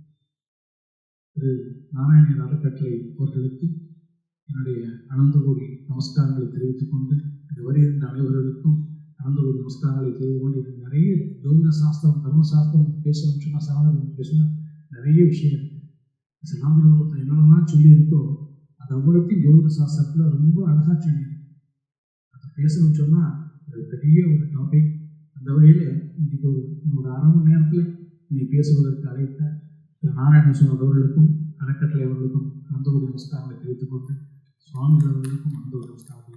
திரு நாராயணர் அறக்கட்டளை அவர்களுக்கு என்னுடைய அனந்த கோடி நமஸ்காரங்களை தெரிவித்துக் கொண்டு இது வருகின்ற அனைவர்களுக்கும் அனந்த கோடி நமஸ்காரங்களை தெரிவித்துக் கொண்டு இது நிறைய ஜோதிட சாஸ்திரம் தர்மசாஸ்திரம் பேசணும் சொன்னா சனாதனம் பேசினா நிறைய விஷயம் இருக்கு சனாதனத்தில் என்னென்னலாம் சொல்லியிருக்கோ அது அவ்வளோத்தையும் ஜோதிட சாஸ்திரத்தில் ரொம்ப அழகாக சொல்லியிருக்கு அதை பேசணும்னு சொன்னால் அது பெரிய ஒரு டாபிக் அந்த வகையில் இன்னைக்கு ஒரு ஒரு அரை மணி நேரத்தில் நீ பேசுவதற்கு அழைத்த திரு நாராயணசுவன் அவர்களுக்கும் அறக்கட்டளை அவர்களுக்கும் அனந்தகுடி நமஸ்காரங்களை தெரிவித்துக் கொண்டு சுவாமிகள் அவர்களுக்கும் அனந்தகுடி நமஸ்காரங்களை